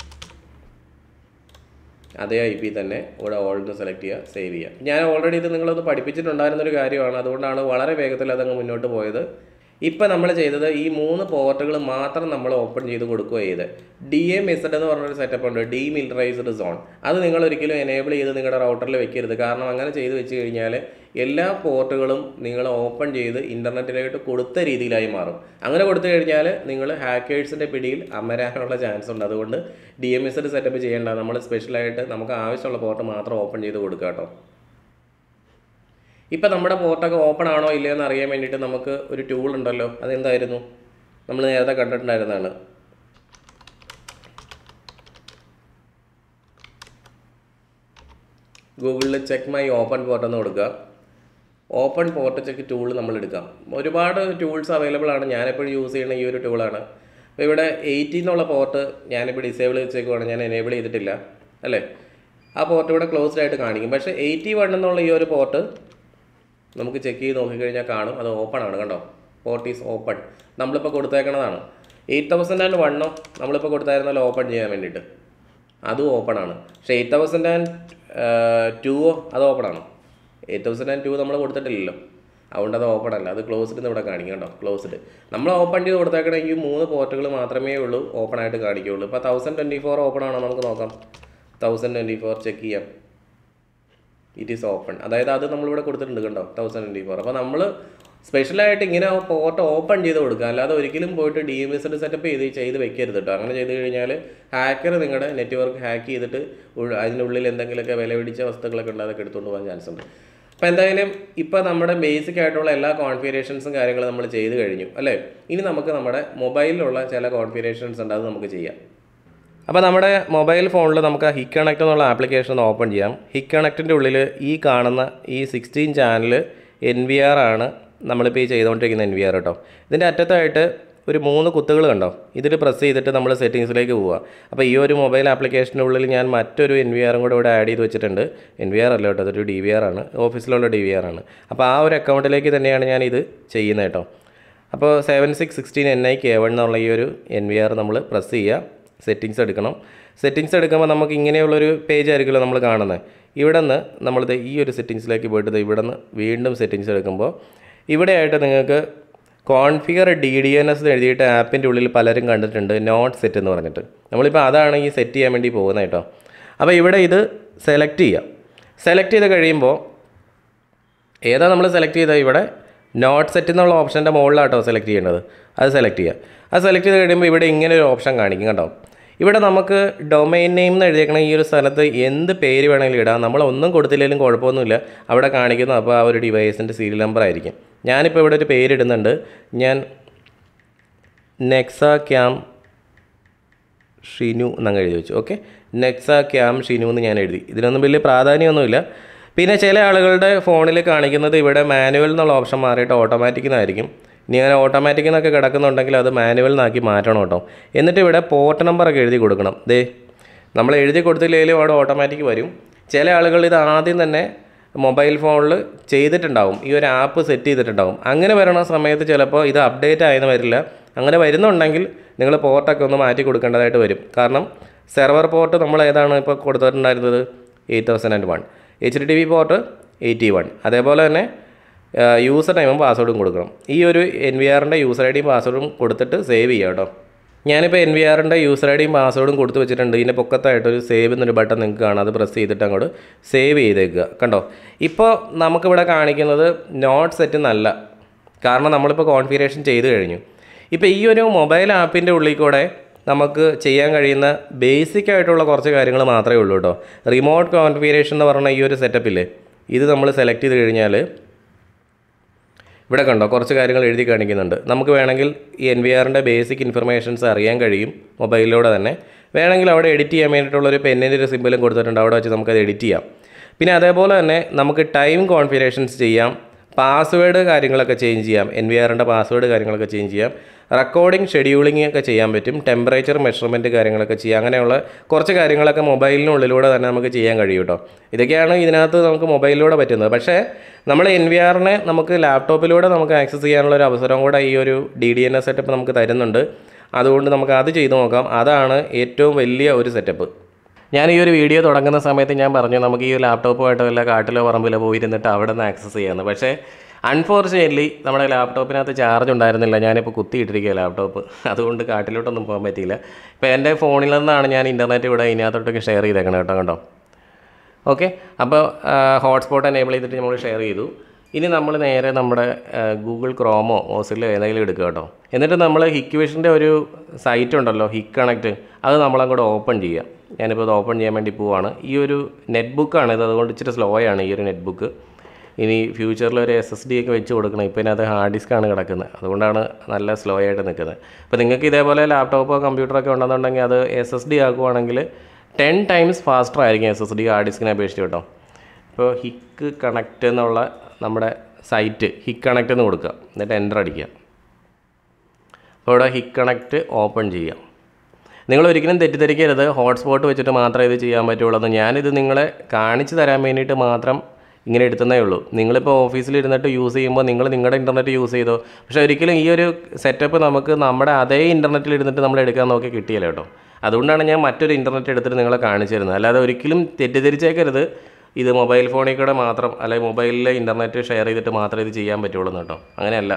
അതേ ഐ പി തന്നെ ഇവിടെ ഓൾന്ന് സെലക്ട് ചെയ്യുക സേവ് ചെയ്യുക ഞാൻ ഓൾറെഡി ഇത് നിങ്ങളൊന്ന് പഠിപ്പിച്ചിട്ടുണ്ടായിരുന്നൊരു കാര്യമാണ് അതുകൊണ്ടാണ് വളരെ വേഗത്തിൽ അതങ്ങ് മുന്നോട്ട് പോയത് ഇപ്പം നമ്മൾ ചെയ്തത് ഈ മൂന്ന് പോർട്ടുകൾ മാത്രം നമ്മൾ ഓപ്പൺ ചെയ്ത് കൊടുക്കുക ചെയ്ത് ഡി എം ഇസഡ് എന്ന് പറഞ്ഞൊരു സെറ്റപ്പ് ഉണ്ട് ഡി മിലിറ്ററൈസ്ഡ് സോൺ അത് നിങ്ങൾ ഒരിക്കലും എനേബിൾ ചെയ്ത് നിങ്ങളുടെ റൗട്ടറിൽ വെക്കരുത് കാരണം അങ്ങനെ ചെയ്ത് വെച്ച് കഴിഞ്ഞാൽ എല്ലാ പോർട്ടുകളും നിങ്ങൾ ഓപ്പൺ ചെയ്ത് ഇൻ്റർനെറ്റിലേക്ക് കൊടുത്ത രീതിയിലായി മാറും അങ്ങനെ കൊടുത്തു കഴിഞ്ഞാൽ നിങ്ങൾ ഹാക്കേഴ്സിൻ്റെ പിടിയിൽ അമരാനുള്ള ചാൻസ് ഉണ്ട് അതുകൊണ്ട് ഡി എം ഇസഡ് സെറ്റപ്പ് ചെയ്യേണ്ട നമ്മൾ സ്പെഷ്യലായിട്ട് നമുക്ക് ആവശ്യമുള്ള പോർട്ട് മാത്രം ഓപ്പൺ ചെയ്ത് കൊടുക്കുക കേട്ടോ ഇപ്പം നമ്മുടെ പോർട്ടൊക്കെ ഓപ്പൺ ആണോ ഇല്ലയോ എന്ന് അറിയാൻ വേണ്ടിയിട്ട് നമുക്ക് ഒരു ടൂൾ ഉണ്ടല്ലോ അതെന്തായിരുന്നു നമ്മൾ നേരത്തെ കണ്ടിട്ടുണ്ടായിരുന്നതാണ് ഗൂഗിളിൽ ചെക്ക് മൈ ഓപ്പൺ പോർട്ട് എന്ന് കൊടുക്കുക ഓപ്പൺ പോർട്ട് ചെക്ക് ടൂൾ നമ്മൾ എടുക്കാം ഒരുപാട് ടൂൾസ് അവൈലബിൾ ആണ് ഞാനെപ്പോഴും യൂസ് ചെയ്യുന്ന ഈ ഒരു ടൂളാണ് അപ്പോൾ ഇവിടെ എയ്റ്റി എന്നുള്ള പോർട്ട് ഞാനിപ്പോൾ ഡിസേബിൾ വെച്ചേക്കുവാണ് ഞാൻ എനേബിൾ ചെയ്തിട്ടില്ല അല്ലേ ആ പോർട്ട് ഇവിടെ ക്ലോസ്ഡ് ആയിട്ട് കാണിക്കും പക്ഷേ എയ്റ്റി വൺ എന്നുള്ള ഈ ഒരു പോർട്ട് നമുക്ക് ചെക്ക് ചെയ്ത് നോക്കിക്കഴിഞ്ഞാൽ കാണും അത് ഓപ്പൺ ആണ് കണ്ടോ പോർട്ട് ഈസ് ഓപ്പൺ നമ്മളിപ്പോൾ കൊടുത്തേക്കണതാണ് എയ്റ്റ് തൗസൻഡ് ആൻഡ് വണ്ണോ നമ്മളിപ്പോൾ കൊടുത്തായിരുന്നല്ലോ ഓപ്പൺ ചെയ്യാൻ വേണ്ടിയിട്ട് അതും ഓപ്പൺ ആണ് പക്ഷേ എയ്റ്റ് തൗസൻഡ് ആൻഡ് ടുവോ അത് ഓപ്പൺ ആണോ എയ്റ്റ് തൗസൻഡ് ആൻഡ് ടു നമ്മൾ കൊടുത്തിട്ടില്ലല്ലോ അതുകൊണ്ട് അത് ഓപ്പൺ അല്ല അത് ക്ലോസ്ഡ് എന്ന് ഇവിടെ കാണിക്കും കേട്ടോ ക്ലോസ്ഡ് നമ്മൾ ഓപ്പൺ ചെയ്ത് കൊടുത്തേക്കണ ഈ മൂന്ന് പോർട്ടുകൾ മാത്രമേ ഉള്ളൂ ഓപ്പൺ ആയിട്ട് കാണിക്കുകയുള്ളൂ ഇപ്പോൾ തൗസൻഡ് ട്വൻറ്റി ഫോർ ഓപ്പൺ ആണോ നമുക്ക് നോക്കാം തൗസൻഡ് ട്വൻറ്റി ഫോർ ചെക്ക് ചെയ്യാം ഇറ്റ് ഈസ് ഓപ്പൺ അതായത് അത് നമ്മളിവിടെ കൊടുത്തിട്ടുണ്ട് കണ്ടോ തൗസൻഡ് ട്വൻറ്റി ഫോർ അപ്പോൾ നമ്മൾ സ്പെഷ്യലായിട്ട് ഇങ്ങനെ പോർട്ട് ഓപ്പൺ ചെയ്ത് കൊടുക്കുക അല്ലാതെ ഒരിക്കലും പോയിട്ട് ഡി എം എസ് സെറ്റപ്പ് ചെയ്ത് ചെയ്ത് വെക്കരുത് കേട്ടോ അങ്ങനെ ചെയ്ത് കഴിഞ്ഞാൽ ഹാക്കർ നിങ്ങളുടെ നെറ്റ്വർക്ക് ഹാക്ക് ചെയ്തിട്ട് ഉൾ- അതിനുള്ളിൽ എന്തെങ്കിലുമൊക്കെ വില പിടിച്ച വസ്തുക്കളൊക്കെ ഉണ്ട് അതൊക്കെ എടുത്തുകൊണ്ട് പോകാൻ ചാൻസ് ഉണ്ട് അപ്പോൾ എന്തായാലും ഇപ്പോൾ നമ്മുടെ ബേസിക് ആയിട്ടുള്ള എല്ലാ കോൺഫിഗറേഷൻസും കാര്യങ്ങളും നമ്മൾ ചെയ്ത് കഴിഞ്ഞു അല്ലേ ഇനി നമുക്ക് നമ്മുടെ മൊബൈലിലുള്ള ചില കോൺഫിഗറേഷൻസ് ഉണ്ട് അത് നമുക്ക് ചെയ്യാം അപ്പോൾ നമ്മുടെ മൊബൈൽ ഫോണിൽ നമുക്ക് ഹിക് കണക്ട് എന്നുള്ള ആപ്ലിക്കേഷൻ ഒന്ന് ഓപ്പൺ ചെയ്യാം ഹിക് കണക്റ്റിൻ്റെ ഉള്ളിൽ ഈ കാണുന്ന ഈ sixteen channel N V R ആണ് നമ്മളിപ്പോൾ ഈ ചെയ്തുകൊണ്ടിരിക്കുന്ന എൻ വി ആർ കേട്ടോ ഇതിൻ്റെ അറ്റത്തായിട്ട് ഒരു മൂന്ന് കുത്തുകൾ കണ്ടോ ഇതിൽ പ്രസ് ചെയ്തിട്ട് നമ്മൾ സെറ്റിങ്സിലേക്ക് പോവുക അപ്പോൾ ഈ ഒരു മൊബൈൽ ആപ്ലിക്കേഷൻ്റെ ഉള്ളിൽ ഞാൻ മറ്റൊരു എൻ വി ആറും കൂടെ ഇവിടെ ആഡ് ചെയ്ത് വെച്ചിട്ടുണ്ട് എൻ വി ആർ അല്ല കേട്ടോ അതൊരു ഡി വി ആർ ആണ് ഓഫീസിലുള്ള ഡി വി ആർ ആണ് അപ്പോൾ ആ ഒരു അക്കൗണ്ടിലേക്ക് തന്നെയാണ് ഞാൻ ഇത് ചെയ്യുന്നത് കേട്ടോ അപ്പോൾ seven six sixteen N I K one എന്നുള്ള ഈ ഒരു എൻ വി ആർ നമ്മൾ പ്രസ് ചെയ്യുക സെറ്റിങ്സ് എടുക്കണം സെറ്റിങ്സ് എടുക്കുമ്പോൾ നമുക്ക് ഇങ്ങനെയുള്ളൊരു പേജ് ആയിരിക്കുമല്ലോ നമ്മൾ കാണുന്നത് ഇവിടെ നിന്ന് നമ്മളിത് ഈ ഒരു സെറ്റിങ്സിലേക്ക് പോയിട്ട് ദേ ഇവിടെ നിന്ന് വീണ്ടും സെറ്റിങ്സ് എടുക്കുമ്പോൾ ഇവിടെയായിട്ട് നിങ്ങൾക്ക് configure D D N S എഴുതിയിട്ട് ആപ്പിൻ്റെ ഉള്ളിൽ പലരും കണ്ടിട്ടുണ്ട് നോട്ട് സെറ്റ് എന്ന് പറഞ്ഞിട്ട് നമ്മളിപ്പോൾ അതാണ് ഈ സെറ്റ് ചെയ്യാൻ വേണ്ടി പോകുന്നത് കേട്ടോ അപ്പോൾ ഇവിടെ ഇത് സെലക്ട് ചെയ്യാം സെലക്ട് ചെയ്ത് കഴിയുമ്പോൾ ഏതാ നമ്മൾ സെലക്ട് ചെയ്തത് ഇവിടെ നോട്ട് സെറ്റ് എന്നുള്ള ഓപ്ഷൻ്റെ മുകളിലാട്ടോ സെലക്ട് ചെയ്യേണ്ടത് അത് സെലക്ട് ചെയ്യുക അത് സെലക്ട് ചെയ്ത് കഴിയുമ്പോൾ ഇവിടെ ഇങ്ങനെ ഒരു ഓപ്ഷൻ കാണിക്കും കേട്ടോ ഇവിടെ നമുക്ക് ഡൊമൈൻ നെയിം എന്ന് എഴുതിയേക്കണ ഈ ഒരു സ്ഥലത്ത് എന്ത് പേര് വേണമെങ്കിലും ഇടാം നമ്മൾ ഒന്നും കൊടുത്തില്ലെങ്കിലും കുഴപ്പമൊന്നുമില്ല അവിടെ കാണിക്കുന്നു അപ്പോൾ ആ ഒരു ഡിവൈസിൻ്റെ സീരിയൽ നമ്പർ ആയിരിക്കും ഞാനിപ്പോൾ ഇവിടെ ഒരു പേരിടുന്നുണ്ട് ഞാൻ നെക്സ ക്യാം ഷിനു എന്നങ്ങ് എഴുതി വെച്ചു ഓക്കെ നെക്സ ക്യാം ഷിനു എന്ന് ഞാൻ എഴുതി ഇതിനൊന്നും വലിയ പ്രാധാന്യമൊന്നുമില്ല പിന്നെ ചില ആളുകളുടെ ഫോണിൽ കാണിക്കുന്നത് ഇവിടെ മാനുവൽ എന്നുള്ള ഓപ്ഷൻ മാറിയിട്ട് ഓട്ടോമാറ്റിക് എന്നായിരിക്കും ഇനി അങ്ങനെ ഓട്ടോമാറ്റിക് എന്നൊക്കെ കിടക്കുന്നുണ്ടെങ്കിൽ അത് മാനുവൽ എന്നാക്കി മാറ്റണം കേട്ടോ എന്നിട്ട് ഇവിടെ പോർട്ട് നമ്പറൊക്കെ എഴുതി കൊടുക്കണം ദേ നമ്മൾ എഴുതി കൊടുത്തില്ലെങ്കിലും അവിടെ ഓട്ടോമാറ്റിക് വരും ചില ആളുകൾ ഇത് ആദ്യം തന്നെ മൊബൈൽ ഫോണിൽ ചെയ്തിട്ടുണ്ടാവും ഈ ഒരു ആപ്പ് സെറ്റ് ചെയ്തിട്ടുണ്ടാവും അങ്ങനെ വരണ സമയത്ത് ചിലപ്പോൾ ഇത് അപ്ഡേറ്റ് ആയെന്ന് വരില്ല അങ്ങനെ വരുന്നുണ്ടെങ്കിൽ നിങ്ങൾ പോർട്ടൊക്കെ ഒന്ന് മാറ്റി കൊടുക്കേണ്ടതായിട്ട് വരും കാരണം സെർവർ പോർട്ട് നമ്മൾ ഏതാണ് ഇപ്പോൾ കൊടുത്തിട്ടുണ്ടായിരുന്നത് eight thousand and one H D T V port eighty one അതേപോലെ തന്നെ യൂസർ ടൈമും പാസ്വേഡും കൊടുക്കണം ഈ ഒരു എൻ വി ആറിൻ്റെ യൂസർ ഐ ഡിയും പാസ്വേഡും കൊടുത്തിട്ട് സേവ് ചെയ്യുക കേട്ടോ ഞാനിപ്പോൾ എൻ വി ആറിൻ്റെ യൂസർ ഐ ഡിയും പാസ്വേഡും കൊടുത്ത് വെച്ചിട്ടുണ്ട് ഇതിൻ്റെ പൊക്കത്തായിട്ട് ഒരു സേവ് എന്നൊരു ബട്ടൺ നിങ്ങൾക്ക് കാണാം അത് പ്രസ് ചെയ്തിട്ട് അങ്ങോട്ട് സേവ് ചെയ്തേക്കുക കണ്ടോ ഇപ്പോൾ നമുക്കിവിടെ കാണിക്കുന്നത് നോട്ട് സെറ്റ് എന്നല്ല കാരണം നമ്മളിപ്പോൾ കോൺഫിഗറേഷൻ ചെയ്ത് കഴിഞ്ഞു ഇപ്പോൾ ഈ ഒരു മൊബൈൽ ആപ്പിൻ്റെ ഉള്ളിൽ കൂടെ നമുക്ക് ചെയ്യാൻ കഴിയുന്ന ബേസിക് ആയിട്ടുള്ള കുറച്ച് കാര്യങ്ങൾ മാത്രമേ ഉള്ളൂ കേട്ടോ റിമോട്ട് കോൺഫിഗറേഷൻ എന്ന് പറഞ്ഞ ഈ ഒരു സെറ്റപ്പില്ലേ ഇത് നമ്മൾ സെലക്ട് ചെയ്ത് കഴിഞ്ഞാൽ ഇവിടെ കണ്ടോ കുറച്ച് കാര്യങ്ങൾ എഴുതി കാണിക്കുന്നുണ്ട് നമുക്ക് വേണമെങ്കിൽ ഈ എൻ വി ആറിൻ്റെ ബേസിക് ഇൻഫർമേഷൻസ് അറിയാൻ കഴിയും മൊബൈലിലൂടെ തന്നെ വേണമെങ്കിൽ അവിടെ എഡിറ്റ് ചെയ്യാൻ വേണ്ടിയിട്ടുള്ളൊരു പെന്നിൻ്റെ ഒരു സിമ്പിളും കൊടുത്തിട്ടുണ്ട് അവിടെ വെച്ച് നമുക്കത് എഡിറ്റ് ചെയ്യാം പിന്നെ അതേപോലെ തന്നെ നമുക്ക് ടൈം കോൺഫിഗറേഷൻസ് ചെയ്യാം പാസ്വേഡ് കാര്യങ്ങളൊക്കെ ചേഞ്ച് ചെയ്യാം എൻ വി ആറിൻ്റെ പാസ്വേഡ് കാര്യങ്ങളൊക്കെ ചേഞ്ച് ചെയ്യാം റെക്കോർഡിംഗ് ഷെഡ്യൂളിംഗ് ഒക്കെ ചെയ്യാൻ പറ്റും ടെമ്പറേച്ചർ മെഷർമെൻറ്റ് കാര്യങ്ങളൊക്കെ ചെയ്യാം അങ്ങനെയുള്ള കുറച്ച് കാര്യങ്ങളൊക്കെ മൊബൈലിനുള്ളിലൂടെ തന്നെ നമുക്ക് ചെയ്യാൻ കഴിയും കേട്ടോ ഇതൊക്കെയാണ് ഇതിനകത്ത് നമുക്ക് മൊബൈലിലൂടെ പറ്റുന്നത് പക്ഷേ നമ്മൾ എൻ വി ആറിനെ നമുക്ക് ലാപ്ടോപ്പിലൂടെ നമുക്ക് ആക്സസ് ചെയ്യാനുള്ള ഒരു അവസരം കൂടെ ഈ ഒരു D D N S setup നമുക്ക് തരുന്നുണ്ട് അതുകൊണ്ട് നമുക്ക് അത് ചെയ്ത് നോക്കാം അതാണ് ഏറ്റവും വലിയ ഒരു സെറ്റപ്പ് ഞാൻ ഈ ഒരു വീഡിയോ തുടങ്ങുന്ന സമയത്ത് ഞാൻ പറഞ്ഞു നമുക്ക് ഈ ലാപ്ടോപ്പുമായിട്ട് വല്ല കാട്ടിലോ പറമ്പിലോ പോയിരുന്നിട്ട് അവിടെ നിന്ന് ആക്സസ് ചെയ്യാമെന്ന് പക്ഷേ അൺഫോർച്ചുനേറ്റ്ലി നമ്മുടെ ലാപ്ടോപ്പിനകത്ത് ചാർജ് ഉണ്ടായിരുന്നില്ല ഞാനിപ്പോൾ കുത്തിയിട്ടിരിക്കുക ലാപ്ടോപ്പ് അതുകൊണ്ട് കാട്ടിലോട്ടൊന്നും പോകാൻ പറ്റിയില്ല ഇപ്പോൾ എൻ്റെ ഫോണിൽ നിന്നാണ് ഞാൻ ഇൻ്റർനെറ്റ് ഇവിടെ ഇതിനകത്തോട്ടൊക്കെ ഷെയർ ചെയ്തേക്കണം കേട്ടോ കണ്ടോ ഓക്കെ അപ്പോൾ ഹോട്ട്സ്പോട്ട് എനേബിൾ ചെയ്തിട്ട് നമ്മൾ ഷെയർ ചെയ്തു ഇനി നമ്മൾ നേരെ നമ്മുടെ ഗൂഗിൾ ക്രോമോ മോസിലോ ഏതെങ്കിലും എടുക്കുക കേട്ടോ എന്നിട്ട് നമ്മൾ ഹിക്ക് വിഷൻ്റെ ഒരു സൈറ്റ് ഉണ്ടല്ലോ ഹിക്ക് കണക്റ്റ് അത് നമ്മളങ്ങോട്ട് ഓപ്പൺ ചെയ്യാം ഞാനിപ്പോൾ ഇത് ഓപ്പൺ ചെയ്യാൻ വേണ്ടി പോവാണ് ഈ ഒരു നെറ്റ് ബുക്കാണ് ഇത് അതുകൊണ്ട് ഇച്ചിരി സ്ലോ ആണ് ഈ ഒരു നെറ്റ് ബുക്ക് ഇനി ഫ്യൂച്ചറിൽ ഒരു എസ് എസ് ഡി ഒക്കെ വെച്ച് കൊടുക്കണം ഇപ്പോൾ ഇതിനകത്ത് ഹാർഡ് ഡിസ്ക്കാണ് കിടക്കുന്നത് അതുകൊണ്ടാണ് നല്ല സ്ലോ ആയിട്ട് നിൽക്കുന്നത് അപ്പോൾ നിങ്ങൾക്ക് ഇതേപോലെ ലാപ്ടോപ്പോ കമ്പ്യൂട്ടറൊക്കെ ഉണ്ടെന്നുണ്ടെങ്കിൽ അത് എസ് എസ് ഡി ആക്കുവാണെങ്കിൽ ടെൻ ടൈംസ് ഫാസ്റ്റർ ആയിരിക്കും എസ് എസ് ഡി ഹാർഡ് ഡിസ്കിനെ അപേക്ഷിച്ച് കേട്ടോ ഇപ്പോൾ ഹിക്ക് കണക്റ്റ് എന്നുള്ള നമ്മുടെ സൈറ്റ് ഹിക്ക് കണക്റ്റ് എന്ന് കൊടുക്കുക എന്നിട്ട് എൻ്റർ അടിക്കുക അപ്പോൾ ഇവിടെ ഹിക്ക് കണക്റ്റ് ഓപ്പൺ ചെയ്യാം നിങ്ങൾ ഒരിക്കലും തെറ്റിദ്ധരിക്കരുത് ഹോട്ട്സ്പോട്ട് വെച്ചിട്ട് മാത്രമേ ഇത് ചെയ്യാൻ പറ്റുള്ളൂ എന്ന് ഞാനിത് നിങ്ങളെ കാണിച്ചു തരാൻ വേണ്ടിയിട്ട് മാത്രം ഇങ്ങനെ എടുത്തുന്നേ ഉള്ളൂ നിങ്ങളിപ്പോൾ ഓഫീസിൽ ഇരുന്നിട്ട് യൂസ് ചെയ്യുമ്പോൾ നിങ്ങൾ നിങ്ങളുടെ ഇൻ്റർനെറ്റ് യൂസ് ചെയ്തോ പക്ഷേ ഒരിക്കലും ഈ ഒരു സെറ്റപ്പ് നമുക്ക് നമ്മുടെ അതേ ഇൻ്റർനെറ്റിൽ ഇരുന്നിട്ട് നമ്മൾ എടുക്കാൻ നോക്കി കിട്ടിയില്ല കേട്ടോ അതുകൊണ്ടാണ് ഞാൻ മറ്റൊരു ഇൻ്റർനെറ്റ് എടുത്തിട്ട് നിങ്ങളെ കാണിച്ചു തരുന്നത് അല്ലാതെ ഒരിക്കലും തെറ്റിദ്ധരിച്ചേക്കരുത് ഇത് മൊബൈൽ ഫോണിൽ കൂടെ മാത്രം അല്ലെങ്കിൽ മൊബൈലിലെ ഇൻ്റർനെറ്റ് ഷെയർ ചെയ്തിട്ട് മാത്രമേ ഇത് ചെയ്യാൻ പറ്റുള്ളൂ എന്ന് കേട്ടോ അങ്ങനെയല്ല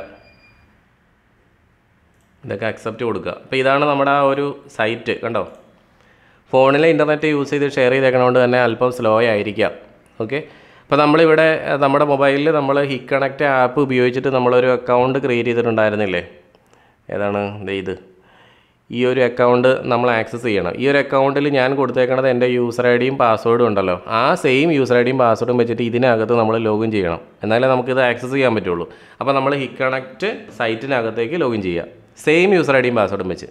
ഇതൊക്കെ അക്സെപ്റ്റ് കൊടുക്കുക അപ്പോൾ ഇതാണ് നമ്മുടെ ആ ഒരു സൈറ്റ് കണ്ടോ ഫോണിലെ ഇൻ്റർനെറ്റ് യൂസ് ചെയ്ത് ഷെയർ ചെയ്തേക്കണോണ്ട് തന്നെ അല്പം സ്ലോ ആയിരിക്കാം ഓക്കെ അപ്പോൾ നമ്മളിവിടെ അഹ് നമ്മുടെ മൊബൈലിൽ നമ്മൾ ഹിക്ക് കണക്റ്റ് ആപ്പ് ഉപയോഗിച്ചിട്ട് നമ്മളൊരു അക്കൗണ്ട് ക്രിയേറ്റ് ചെയ്തിട്ടുണ്ടായിരുന്നില്ലേ ഏതാണ് ദേ ഇത് ഈ ഒരു അക്കൗണ്ട് നമ്മൾ ആക്സസ് ചെയ്യണം ഈ ഒരു അക്കൗണ്ടിൽ ഞാൻ കൊടുത്തേക്കണത് എൻ്റെ യൂസർ ഐ ഡിയും പാസ്വേഡും ഉണ്ടല്ലോ ആ സെയിം യൂസർ ഐ ഡിയും പാസ്വേഡും വെച്ചിട്ട് ഇതിനകത്ത് നമ്മൾ ലോഗിൻ ചെയ്യണം എന്നാലേ നമുക്കിത് ആക്സസ് ചെയ്യാൻ പറ്റുള്ളൂ അപ്പോൾ നമ്മൾ ഹിക്ക് കണക്റ്റ് സൈറ്റിനകത്തേക്ക് ലോഗിൻ ചെയ്യുക സെയിം യൂസർ ഐ ഡിയും പാസ്വേഡും വെച്ച്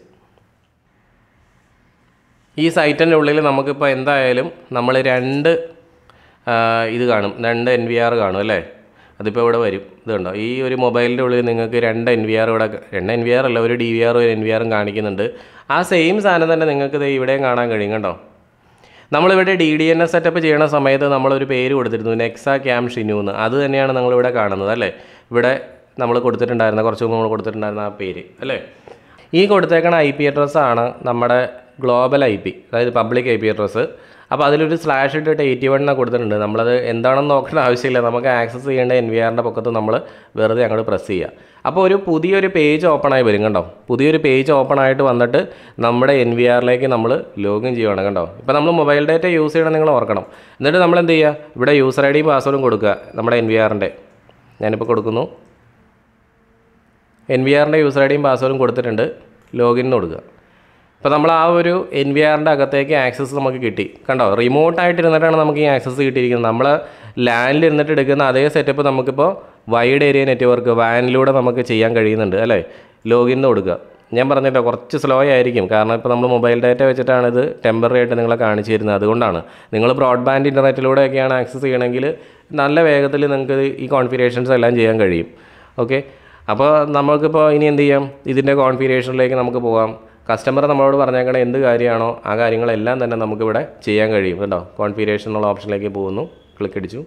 ഈ സൈറ്റിൻ്റെ ഉള്ളിൽ നമുക്കിപ്പോൾ എന്തായാലും നമ്മൾ രണ്ട് ആ, ഇത് കാണും രണ്ട് എൻ വി ആർ കാണും അല്ലേ അതിപ്പോൾ ഇവിടെ വരും ഇത് കണ്ടോ ഈ ഒരു മൊബൈലിൻ്റെ ഉള്ളിൽ നിങ്ങൾക്ക് രണ്ട് എൻ വി ആർ ഇവിടെ രണ്ട് എൻ വി ആർ അല്ല ഒരു ഡി വി ആറും ഒരു എൻ വി ആറും കാണിക്കുന്നുണ്ട് ആ സെയിം സാധനം തന്നെ നിങ്ങൾക്ക് ദേ ഇവിടെയും കാണാൻ കഴിയും കണ്ടോ നമ്മളിവിടെ D D N S setup ചെയ്യണ സമയത്ത് നമ്മളൊരു പേര് കൊടുത്തിരുന്നു നെക്സ ക്യാം ഷിനു എന്ന് അത് തന്നെയാണ് നമ്മളിവിടെ കാണുന്നത് അല്ലേ ഇവിടെ നമ്മൾ കൊടുത്തിട്ടുണ്ടായിരുന്ന കുറച്ച് മുമ്പ് നമ്മൾ കൊടുത്തിട്ടുണ്ടായിരുന്ന ആ പേര് അല്ലേ ഈ കൊടുത്തേക്കണ ഐ പി അഡ്രസ്സ് ആണ് നമ്മുടെ ഗ്ലോബൽ ഐ പി അതായത് പബ്ലിക് ഐ പി അഡ്രസ്സ് അപ്പോൾ അതിലൊരു സ്ലാഷ് ഇട്ടിട്ട് എയ്റ്റി വണ്ണിനെ കൊടുത്തിട്ടുണ്ട് നമ്മളത് എന്താണെന്ന് നോക്കേണ്ട ആവശ്യമില്ല നമുക്ക് ആക്സസ് ചെയ്യേണ്ട എൻ വി ആറിൻ്റെ പൊക്കത്ത് നമ്മൾ വെറുതെ അങ്ങോട്ട് പ്രസ് ചെയ്യുക അപ്പോൾ ഒരു പുതിയൊരു പേജ് ഓപ്പൺ ആയി വരും കണ്ടോ പുതിയൊരു പേജ് ഓപ്പൺ ആയിട്ട് വന്നിട്ട് നമ്മുടെ എൻ വി ആറിലേക്ക് നമ്മൾ ലോഗിൻ ചെയ്യുവാണ് കണ്ടോ ഇപ്പോൾ നമ്മൾ മൊബൈൽ ഡാറ്റ യൂസ് ചെയ്യണം നിങ്ങൾ ഓർക്കണം എന്നിട്ട് നമ്മൾ എന്ത് ചെയ്യുക ഇവിടെ യൂസർ ഐ ഡിയും പാസ്വേഡും കൊടുക്കുക നമ്മുടെ എൻ വി ആറിൻ്റെ ഞാനിപ്പോൾ കൊടുക്കുന്നു എൻ വി ആറിൻ്റെ യൂസർ ഐ ഡിയും പാസ്വേഡും കൊടുത്തിട്ടുണ്ട് ലോഗിൻ എന്ന് കൊടുക്കുക അപ്പോൾ നമ്മൾ ആ ഒരു എൻ വി ആറിൻ്റെ അകത്തേക്ക് ആക്സസ് നമുക്ക് കിട്ടി കണ്ടോ റിമോട്ടായിട്ട് ഇരുന്നിട്ടാണ് നമുക്ക് ഈ ആക്സസ് കിട്ടിയിരിക്കുന്നത് നമ്മൾ ലാൻഡിൽ ഇരുന്നിട്ട് എടുക്കുന്ന അതേ സെറ്റപ്പ് നമുക്കിപ്പോൾ വൈഡ് ഏരിയ നെറ്റ്വർക്ക് വാനിലൂടെ നമുക്ക് ചെയ്യാൻ കഴിയുന്നുണ്ട് അല്ലേ ലോഗിൻ എന്ന് കൊടുക്കുക ഞാൻ പറഞ്ഞില്ല കുറച്ച് സ്ലോ ആയിരിക്കും കാരണം ഇപ്പോൾ നമ്മൾ മൊബൈൽ ഡാറ്റ വെച്ചിട്ടാണ് ഇത് ടെമ്പററി ആയിട്ട് നിങ്ങളെ കാണിച്ചു തരുന്നത് അതുകൊണ്ടാണ് നിങ്ങൾ ബ്രോഡ്ബാൻഡ് ഇൻ്റർനെറ്റിലൂടെയൊക്കെയാണ് ആക്സസ് ചെയ്യണമെങ്കിൽ നല്ല വേഗത്തിൽ നിങ്ങൾക്ക് ഈ കോൺഫിഗറേഷൻസ് എല്ലാം ചെയ്യാൻ കഴിയും ഓക്കെ അപ്പോൾ നമുക്കിപ്പോൾ ഇനി എന്ത് ചെയ്യാം ഇതിൻ്റെ കോൺഫിഗറേഷനിലേക്ക് നമുക്ക് പോകാം കസ്റ്റമർ നമ്മളോട് പറഞ്ഞേക്കണ എന്ത് കാര്യമാണോ ആ കാര്യങ്ങളെല്ലാം തന്നെ നമുക്കിവിടെ ചെയ്യാൻ കഴിയും കേട്ടോ കോൺഫിഗറേഷൻ എന്നുള്ള ഓപ്ഷനിലേക്ക് പോകുന്നു ക്ലിക്ക് അടിച്ചു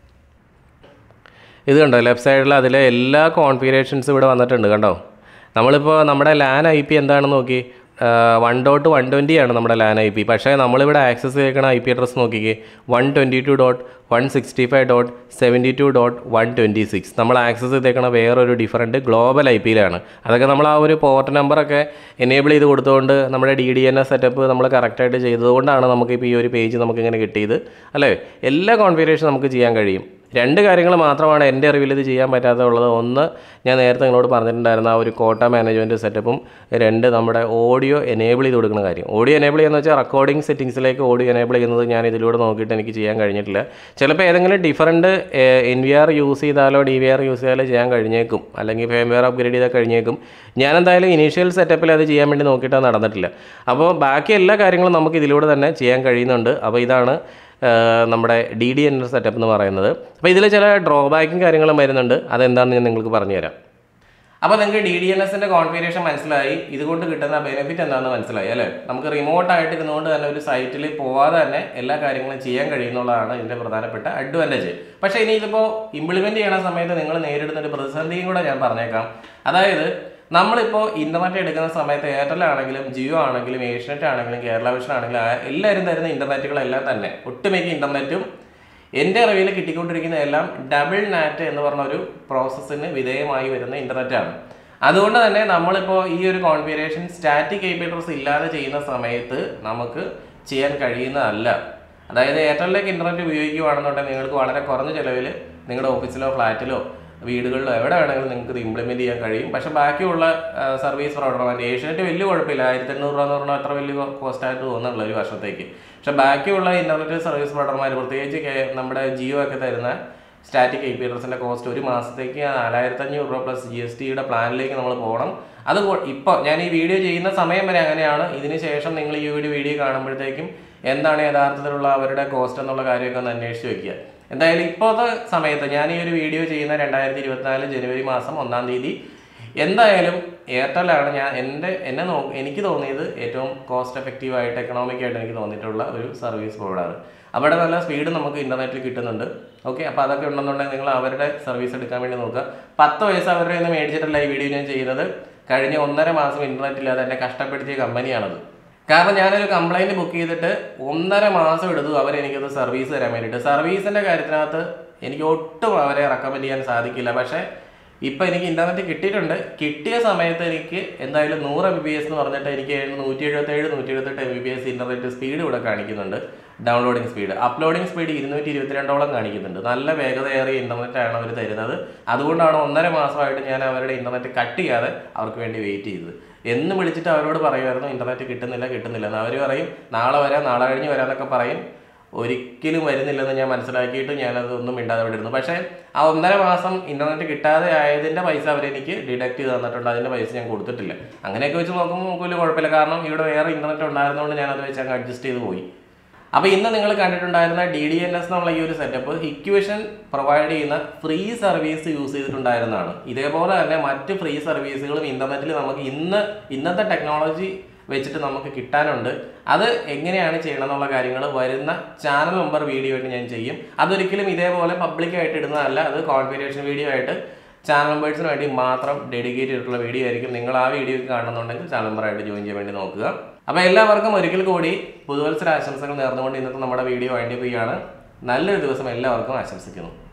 ഇത് കണ്ടോ ലെഫ്റ്റ് സൈഡിൽ അതിലെ എല്ലാ കോൺഫിഗറേഷൻസും ഇവിടെ വന്നിട്ടുണ്ട് കണ്ടോ നമ്മളിപ്പോൾ നമ്മുടെ ലാൻ ഐ പി എന്താണെന്ന് നോക്കി വൺ ഡോട്ട് വൺ ട്വൻറ്റി ആണ് നമ്മുടെ ലാൻ ഐ പി പക്ഷേ നമ്മളിവിടെ ആക്സസ് ചെയ്യണ ഐ പി അഡ്രസ് നോക്കിക്കേ one twenty two dot one sixty five dot seventy two dot one twenty six നമ്മൾ ആക്സസ് ചെയ്തേക്കണ വേറൊരു ഡിഫറൻറ്റ് ഗ്ലോബൽ ഐ പിയിലാണ് അതൊക്കെ നമ്മൾ ആ ഒരു പോർട്ട് നമ്പറൊക്കെ എനേബിൾ ചെയ്ത് കൊടുത്തുകൊണ്ട് നമ്മുടെ D D N S setup നമ്മൾ കറക്റ്റായിട്ട് ചെയ്തതുകൊണ്ടാണ് നമുക്കിപ്പോൾ ഈ ഒരു പേജ് നമുക്കിങ്ങനെ കിട്ടിയത് അല്ലേ എല്ലാ കോൺഫിഗറേഷൻ നമുക്ക് ചെയ്യാൻ കഴിയും രണ്ട് കാര്യങ്ങൾ മാത്രമാണ് എൻ്റെ അറിവിൽ ഇത് ചെയ്യാൻ പറ്റാത്തുള്ളത് ഒന്ന് ഞാൻ നേരത്തെ നിങ്ങളോട് പറഞ്ഞിട്ടുണ്ടായിരുന്ന ആ ഒരു കോട്ട മാനേജ്മെൻറ്റ് സെറ്റപ്പും രണ്ട് നമ്മുടെ ഓഡിയോ എനേബിൾ ചെയ്ത് കൊടുക്കുന്ന കാര്യം ഓഡിയോ എനേബിൾ ചെയ്യുന്ന വെച്ചാൽ റെക്കോർഡിംഗ് സെറ്റിങ്സിലേക്ക് ഓഡിയോ എനേബിൾ ചെയ്യുന്നത് ഞാൻ ഇതിലൂടെ നോക്കിയിട്ട് എനിക്ക് ചെയ്യാൻ കഴിഞ്ഞിട്ടില്ല ചിലപ്പോൾ ഏതെങ്കിലും different N V R use ചെയ്താലോ ഡി വി ആർ യൂസ് ചെയ്താലോ ചെയ്യാൻ കഴിഞ്ഞേക്കും അല്ലെങ്കിൽ ഫേംവെയർ അപ്ഗ്രേഡ് ചെയ്താൽ കഴിഞ്ഞേക്കും ഞാൻ എന്തായാലും ഇനീഷ്യൽ സെറ്റപ്പിൽ അത് ചെയ്യാൻ വേണ്ടി നോക്കിയിട്ട് നടന്നിട്ടില്ല അപ്പോൾ ബാക്കി എല്ലാ കാര്യങ്ങളും നമുക്ക് ഇതിലൂടെ തന്നെ ചെയ്യാൻ കഴിയുന്നുണ്ട് അപ്പോൾ ഇതാണ് ഏഹ് നമ്മുടെ ഡി ഡി എൻ സെറ്റപ്പ് എന്ന് പറയുന്നത് അപ്പോൾ ഇതിൽ ചില ഡ്രോബാക്കും കാര്യങ്ങളും വരുന്നുണ്ട് അതെന്താണെന്ന് ഞാൻ നിങ്ങൾക്ക് പറഞ്ഞുതരാം അപ്പോൾ നിങ്ങൾക്ക് ഡി ഡി എൻ എസിൻ്റെ കോൺഫിഗറേഷൻ മനസ്സിലായി ഇതുകൊണ്ട് കിട്ടുന്ന ബെനിഫിറ്റ് എന്താണെന്ന് മനസ്സിലായി അല്ലേ നമുക്ക് റിമോട്ട് ആയിട്ട് ഇരുന്നുകൊണ്ട് തന്നെ ഒരു സൈറ്റിൽ പോവാതെ തന്നെ എല്ലാ കാര്യങ്ങളും ചെയ്യാൻ കഴിയുന്നുള്ളതാണ് ഇതിൻ്റെ പ്രധാനപ്പെട്ട അഡ്വാൻറ്റേജ് പക്ഷേ ഇനി ഇതിപ്പോൾ ഇംപ്ലിമെൻറ്റ് ചെയ്യണ സമയത്ത് നിങ്ങൾ നേരിടുന്ന ഒരു പ്രതിസന്ധിയും കൂടെ ഞാൻ പറഞ്ഞേക്കാം അതായത് നമ്മളിപ്പോൾ ഇൻ്റർനെറ്റ് എടുക്കുന്ന സമയത്ത് എയർടെൽ ആണെങ്കിലും ജിയോ ആണെങ്കിലും ഏഷ്യനെറ്റ് ആണെങ്കിലും കേരള വിഷൻ ആണെങ്കിലും ആ എല്ലാവരും തരുന്ന ഇൻ്റർനെറ്റുകളെല്ലാം തന്നെ ഒട്ടുമിക്ക ഇൻ്റർനെറ്റും എൻ്റെ അറിവിൽ കിട്ടിക്കൊണ്ടിരിക്കുന്ന എല്ലാം ഡബിൾ നാറ്റ് എന്ന് പറഞ്ഞ ഒരു പ്രോസസ്സിന് വിധേയമായി വരുന്ന ഇൻ്റർനെറ്റാണ് അതുകൊണ്ട് തന്നെ നമ്മളിപ്പോൾ ഈ ഒരു കോൺഫിഗറേഷൻ സ്റ്റാറ്റിക് കൈപ്പേറ്റർസ് ഇല്ലാതെ ചെയ്യുന്ന സമയത്ത് നമുക്ക് ചെയ്യാൻ കഴിയുന്നതല്ല അതായത് എയർടെലിലേക്ക് ഇൻ്റർനെറ്റ് ഉപയോഗിക്കുകയാണെന്നുണ്ടെങ്കിൽ നിങ്ങൾക്ക് വളരെ കുറഞ്ഞ ചിലവിൽ നിങ്ങളുടെ ഓഫീസിലോ ഫ്ലാറ്റിലോ വീടുകളിലോ എവിടെ വേണമെങ്കിലും നിങ്ങൾക്ക് ഇത് ഇംപ്ലിമെൻറ്റ് ചെയ്യാൻ കഴിയും പക്ഷേ ബാക്കിയുള്ള സർവീസ് പ്രൊവൈഡർമാർ ഏഷ്യനെറ്റ് വലിയ കുഴപ്പമില്ല ആയിരത്തി എണ്ണൂറ് രൂപ എന്ന് പറഞ്ഞാൽ അത്ര വലിയ കോസ്റ്റ് ആയിട്ട് തോന്നുന്നില്ല ഒരു വർഷത്തേക്ക് പക്ഷേ ബാക്കിയുള്ള ഇൻ്റർനെറ്റ് സർവീസ് പ്രൊവൈഡർമാർ പ്രത്യേകിച്ച് കെ- നമ്മുടെ ജിയോ ഒക്കെ തരുന്ന സ്റ്റാറ്റിക് ഐ പി അഡ്രസിൻ്റെ കോസ്റ്റ് ഒരു മാസത്തേക്ക് നാലായിരത്തി അഞ്ഞൂറ് രൂപ പ്ലസ് ജി എസ് ടിയുടെ പ്ലാനിലേക്ക് നമ്മൾ പോകണം അത് ഇപ്പോൾ ഞാൻ ഈ വീഡിയോ ചെയ്യുന്ന സമയം വരെ അങ്ങനെയാണ് ഇതിന് ശേഷം നിങ്ങൾ ഈ ഒരു വീഡിയോ കാണുമ്പോഴത്തേക്കും എന്താണ് യഥാർത്ഥത്തിലുള്ള അവരുടെ കോസ്റ്റ് എന്നുള്ള കാര്യമൊക്കെ ഒന്ന് അന്വേഷിച്ച് വെക്കുക എന്തായാലും ഇപ്പോഴത്തെ സമയത്ത് ഞാൻ ഈ ഒരു വീഡിയോ ചെയ്യുന്ന രണ്ടായിരത്തി ഇരുപത്തിനാല് ജനുവരി മാസം ഒന്നാം തീയതി എന്തായാലും എയർടെലാണ് ഞാൻ എൻ്റെ എന്നെ നോ എനിക്ക് തോന്നിയത് ഏറ്റവും കോസ്റ്റ് എഫക്റ്റീവ് ആയിട്ട് എക്കണോമിക് ആയിട്ട് എനിക്ക് തോന്നിയിട്ടുള്ള ഒരു സർവീസ് പ്രൊവൈഡർ അവിടെ നല്ല സ്പീഡ് നമുക്ക് ഇൻ്റർനെറ്റിൽ കിട്ടുന്നുണ്ട് ഓക്കെ അപ്പോൾ അതൊക്കെ ഉണ്ടെന്നുണ്ടെങ്കിൽ നിങ്ങൾ അവരുടെ സർവീസ് എടുക്കാൻ വേണ്ടി നോക്കുക പത്ത് വയസ്സ് അവരുടെ നിന്ന് മേടിച്ചിട്ടുള്ള ഈ വീഡിയോ ഞാൻ ചെയ്യുന്നത് കഴിഞ്ഞ ഒന്നര മാസം ഇൻ്റർനെറ്റ് ഇല്ലാതെ എന്നെ കഷ്ടപ്പെടുത്തിയ കമ്പനിയാണത് കാരണം ഞാനൊരു കംപ്ലൈൻറ്റ് ബുക്ക് ചെയ്തിട്ട് ഒന്നര മാസം എടുത്തു അവരെനിക്കത് സർവീസ് തരാൻ വേണ്ടിയിട്ട് സർവീസിൻ്റെ കാര്യത്തിനകത്ത് എനിക്ക് ഒട്ടും അവരെ റെക്കമെൻഡ് ചെയ്യാൻ സാധിക്കില്ല പക്ഷേ ഇപ്പം എനിക്ക് ഇൻ്റർനെറ്റ് കിട്ടിയിട്ടുണ്ട് കിട്ടിയ സമയത്ത് എനിക്ക് എന്തായാലും നൂറ് എം ബി എസ് എന്ന് പറഞ്ഞിട്ട് എനിക്ക് നൂറ്റി എഴുപത്തേഴ് നൂറ്റി എഴുപത്തെട്ട് M B S internet speed ഇവിടെ കാണിക്കുന്നുണ്ട് ഡൗൺലോഡിംഗ് സ്പീഡ് അപ്ലോഡിംഗ് സ്പീഡ് ഇരുന്നൂറ്റി ഇരുപത്തിരണ്ടോളം കാണിക്കുന്നുണ്ട് നല്ല വേഗതയേറിയ ഇൻ്റർനെറ്റ് ആണ് അവർ തരുന്നത് അതുകൊണ്ടാണ് ഒന്നര മാസമായിട്ട് ഞാൻ അവരുടെ ഇൻ്റർനെറ്റ് കട്ട് ചെയ്യാതെ അവർക്ക് വേണ്ടി വെയിറ്റ് ചെയ്തത് എന്ന് വിളിച്ചിട്ട് അവരോട് പറയുമായിരുന്നു ഇൻ്റർനെറ്റ് കിട്ടുന്നില്ല കിട്ടുന്നില്ല എന്ന് അവർ പറയും നാളെ വരാം നാളെ കഴിഞ്ഞ് വരാമെന്നൊക്കെ പറയും ഒരിക്കലും വരുന്നില്ലെന്ന് ഞാൻ മനസ്സിലാക്കിയിട്ട് ഞാനത് ഒന്നും മിണ്ടാതെ വിട്ടിരുന്നു പക്ഷേ ആ ഒന്നര മാസം ഇൻ്റർനെറ്റ് കിട്ടാതെ ആയതിൻ്റെ പൈസ അവരെനിക്ക് ഡിഡക്ട് ചെയ്ത് തന്നിട്ടുണ്ട് അതിൻ്റെ പൈസ ഞാൻ കൊടുത്തിട്ടില്ല അങ്ങനെയൊക്കെ വെച്ച് നോക്കുമ്പോൾ നമുക്ക് വലിയ കുഴപ്പമില്ല കാരണം ഇവിടെ വേറെ ഇൻ്റർനെറ്റ് ഉണ്ടായിരുന്നതുകൊണ്ട് ഞാനത് വെച്ച് അങ്ങ് അഡ്ജസ്റ്റ് ചെയ്ത് പോയി അപ്പോൾ ഇന്ന് നിങ്ങൾ കണ്ടിട്ടുണ്ടായിരുന്ന ഡി ഡി എൻ എസ് എന്നുള്ള ഈ ഒരു സെറ്റപ്പ് ഇക്വേഷൻ പ്രൊവൈഡ് ചെയ്യുന്ന ഫ്രീ സർവീസ് യൂസ് ചെയ്തിട്ടുണ്ടായിരുന്നതാണ് ഇതേപോലെ തന്നെ മറ്റ് ഫ്രീ സർവീസുകളും ഇൻ്റർനെറ്റിൽ നമുക്ക് ഇന്ന് ഇന്നത്തെ ടെക്നോളജി വെച്ചിട്ട് നമുക്ക് കിട്ടാനുണ്ട് അത് എങ്ങനെയാണ് ചെയ്യണം എന്നുള്ള കാര്യങ്ങൾ വരുന്ന ചാനൽ നമ്പർ വീഡിയോ ആയിട്ട് ഞാൻ ചെയ്യും അതൊരിക്കലും ഇതേപോലെ പബ്ലിക് ആയിട്ട് ഇടുന്നതല്ല അത് കോൺഫിഗറേഷൻ വീഡിയോ ആയിട്ട് ചാനൽ മെമ്പേഴ്സിന് വേണ്ടി മാത്രം ഡെഡിക്കേറ്റ് ചെയ്തിട്ടുള്ള വീഡിയോ ആയിരിക്കും നിങ്ങൾ ആ വീഡിയോ കാണുന്നുണ്ടെങ്കിൽ ചാനൽ മെമ്പറായിട്ട് ജോയിൻ ചെയ്യാൻ വേണ്ടി നോക്കുക അപ്പോൾ എല്ലാവർക്കും ഒരിക്കൽ കൂടി പുതുവത്സര ആശംസകൾ നേർന്നുകൊണ്ട് ഇന്നത്തെ നമ്മുടെ വീഡിയോ വൈൻഡപ്പ് ചെയ്യുകയാണ് നല്ലൊരു ദിവസം എല്ലാവർക്കും ആശംസിക്കുന്നു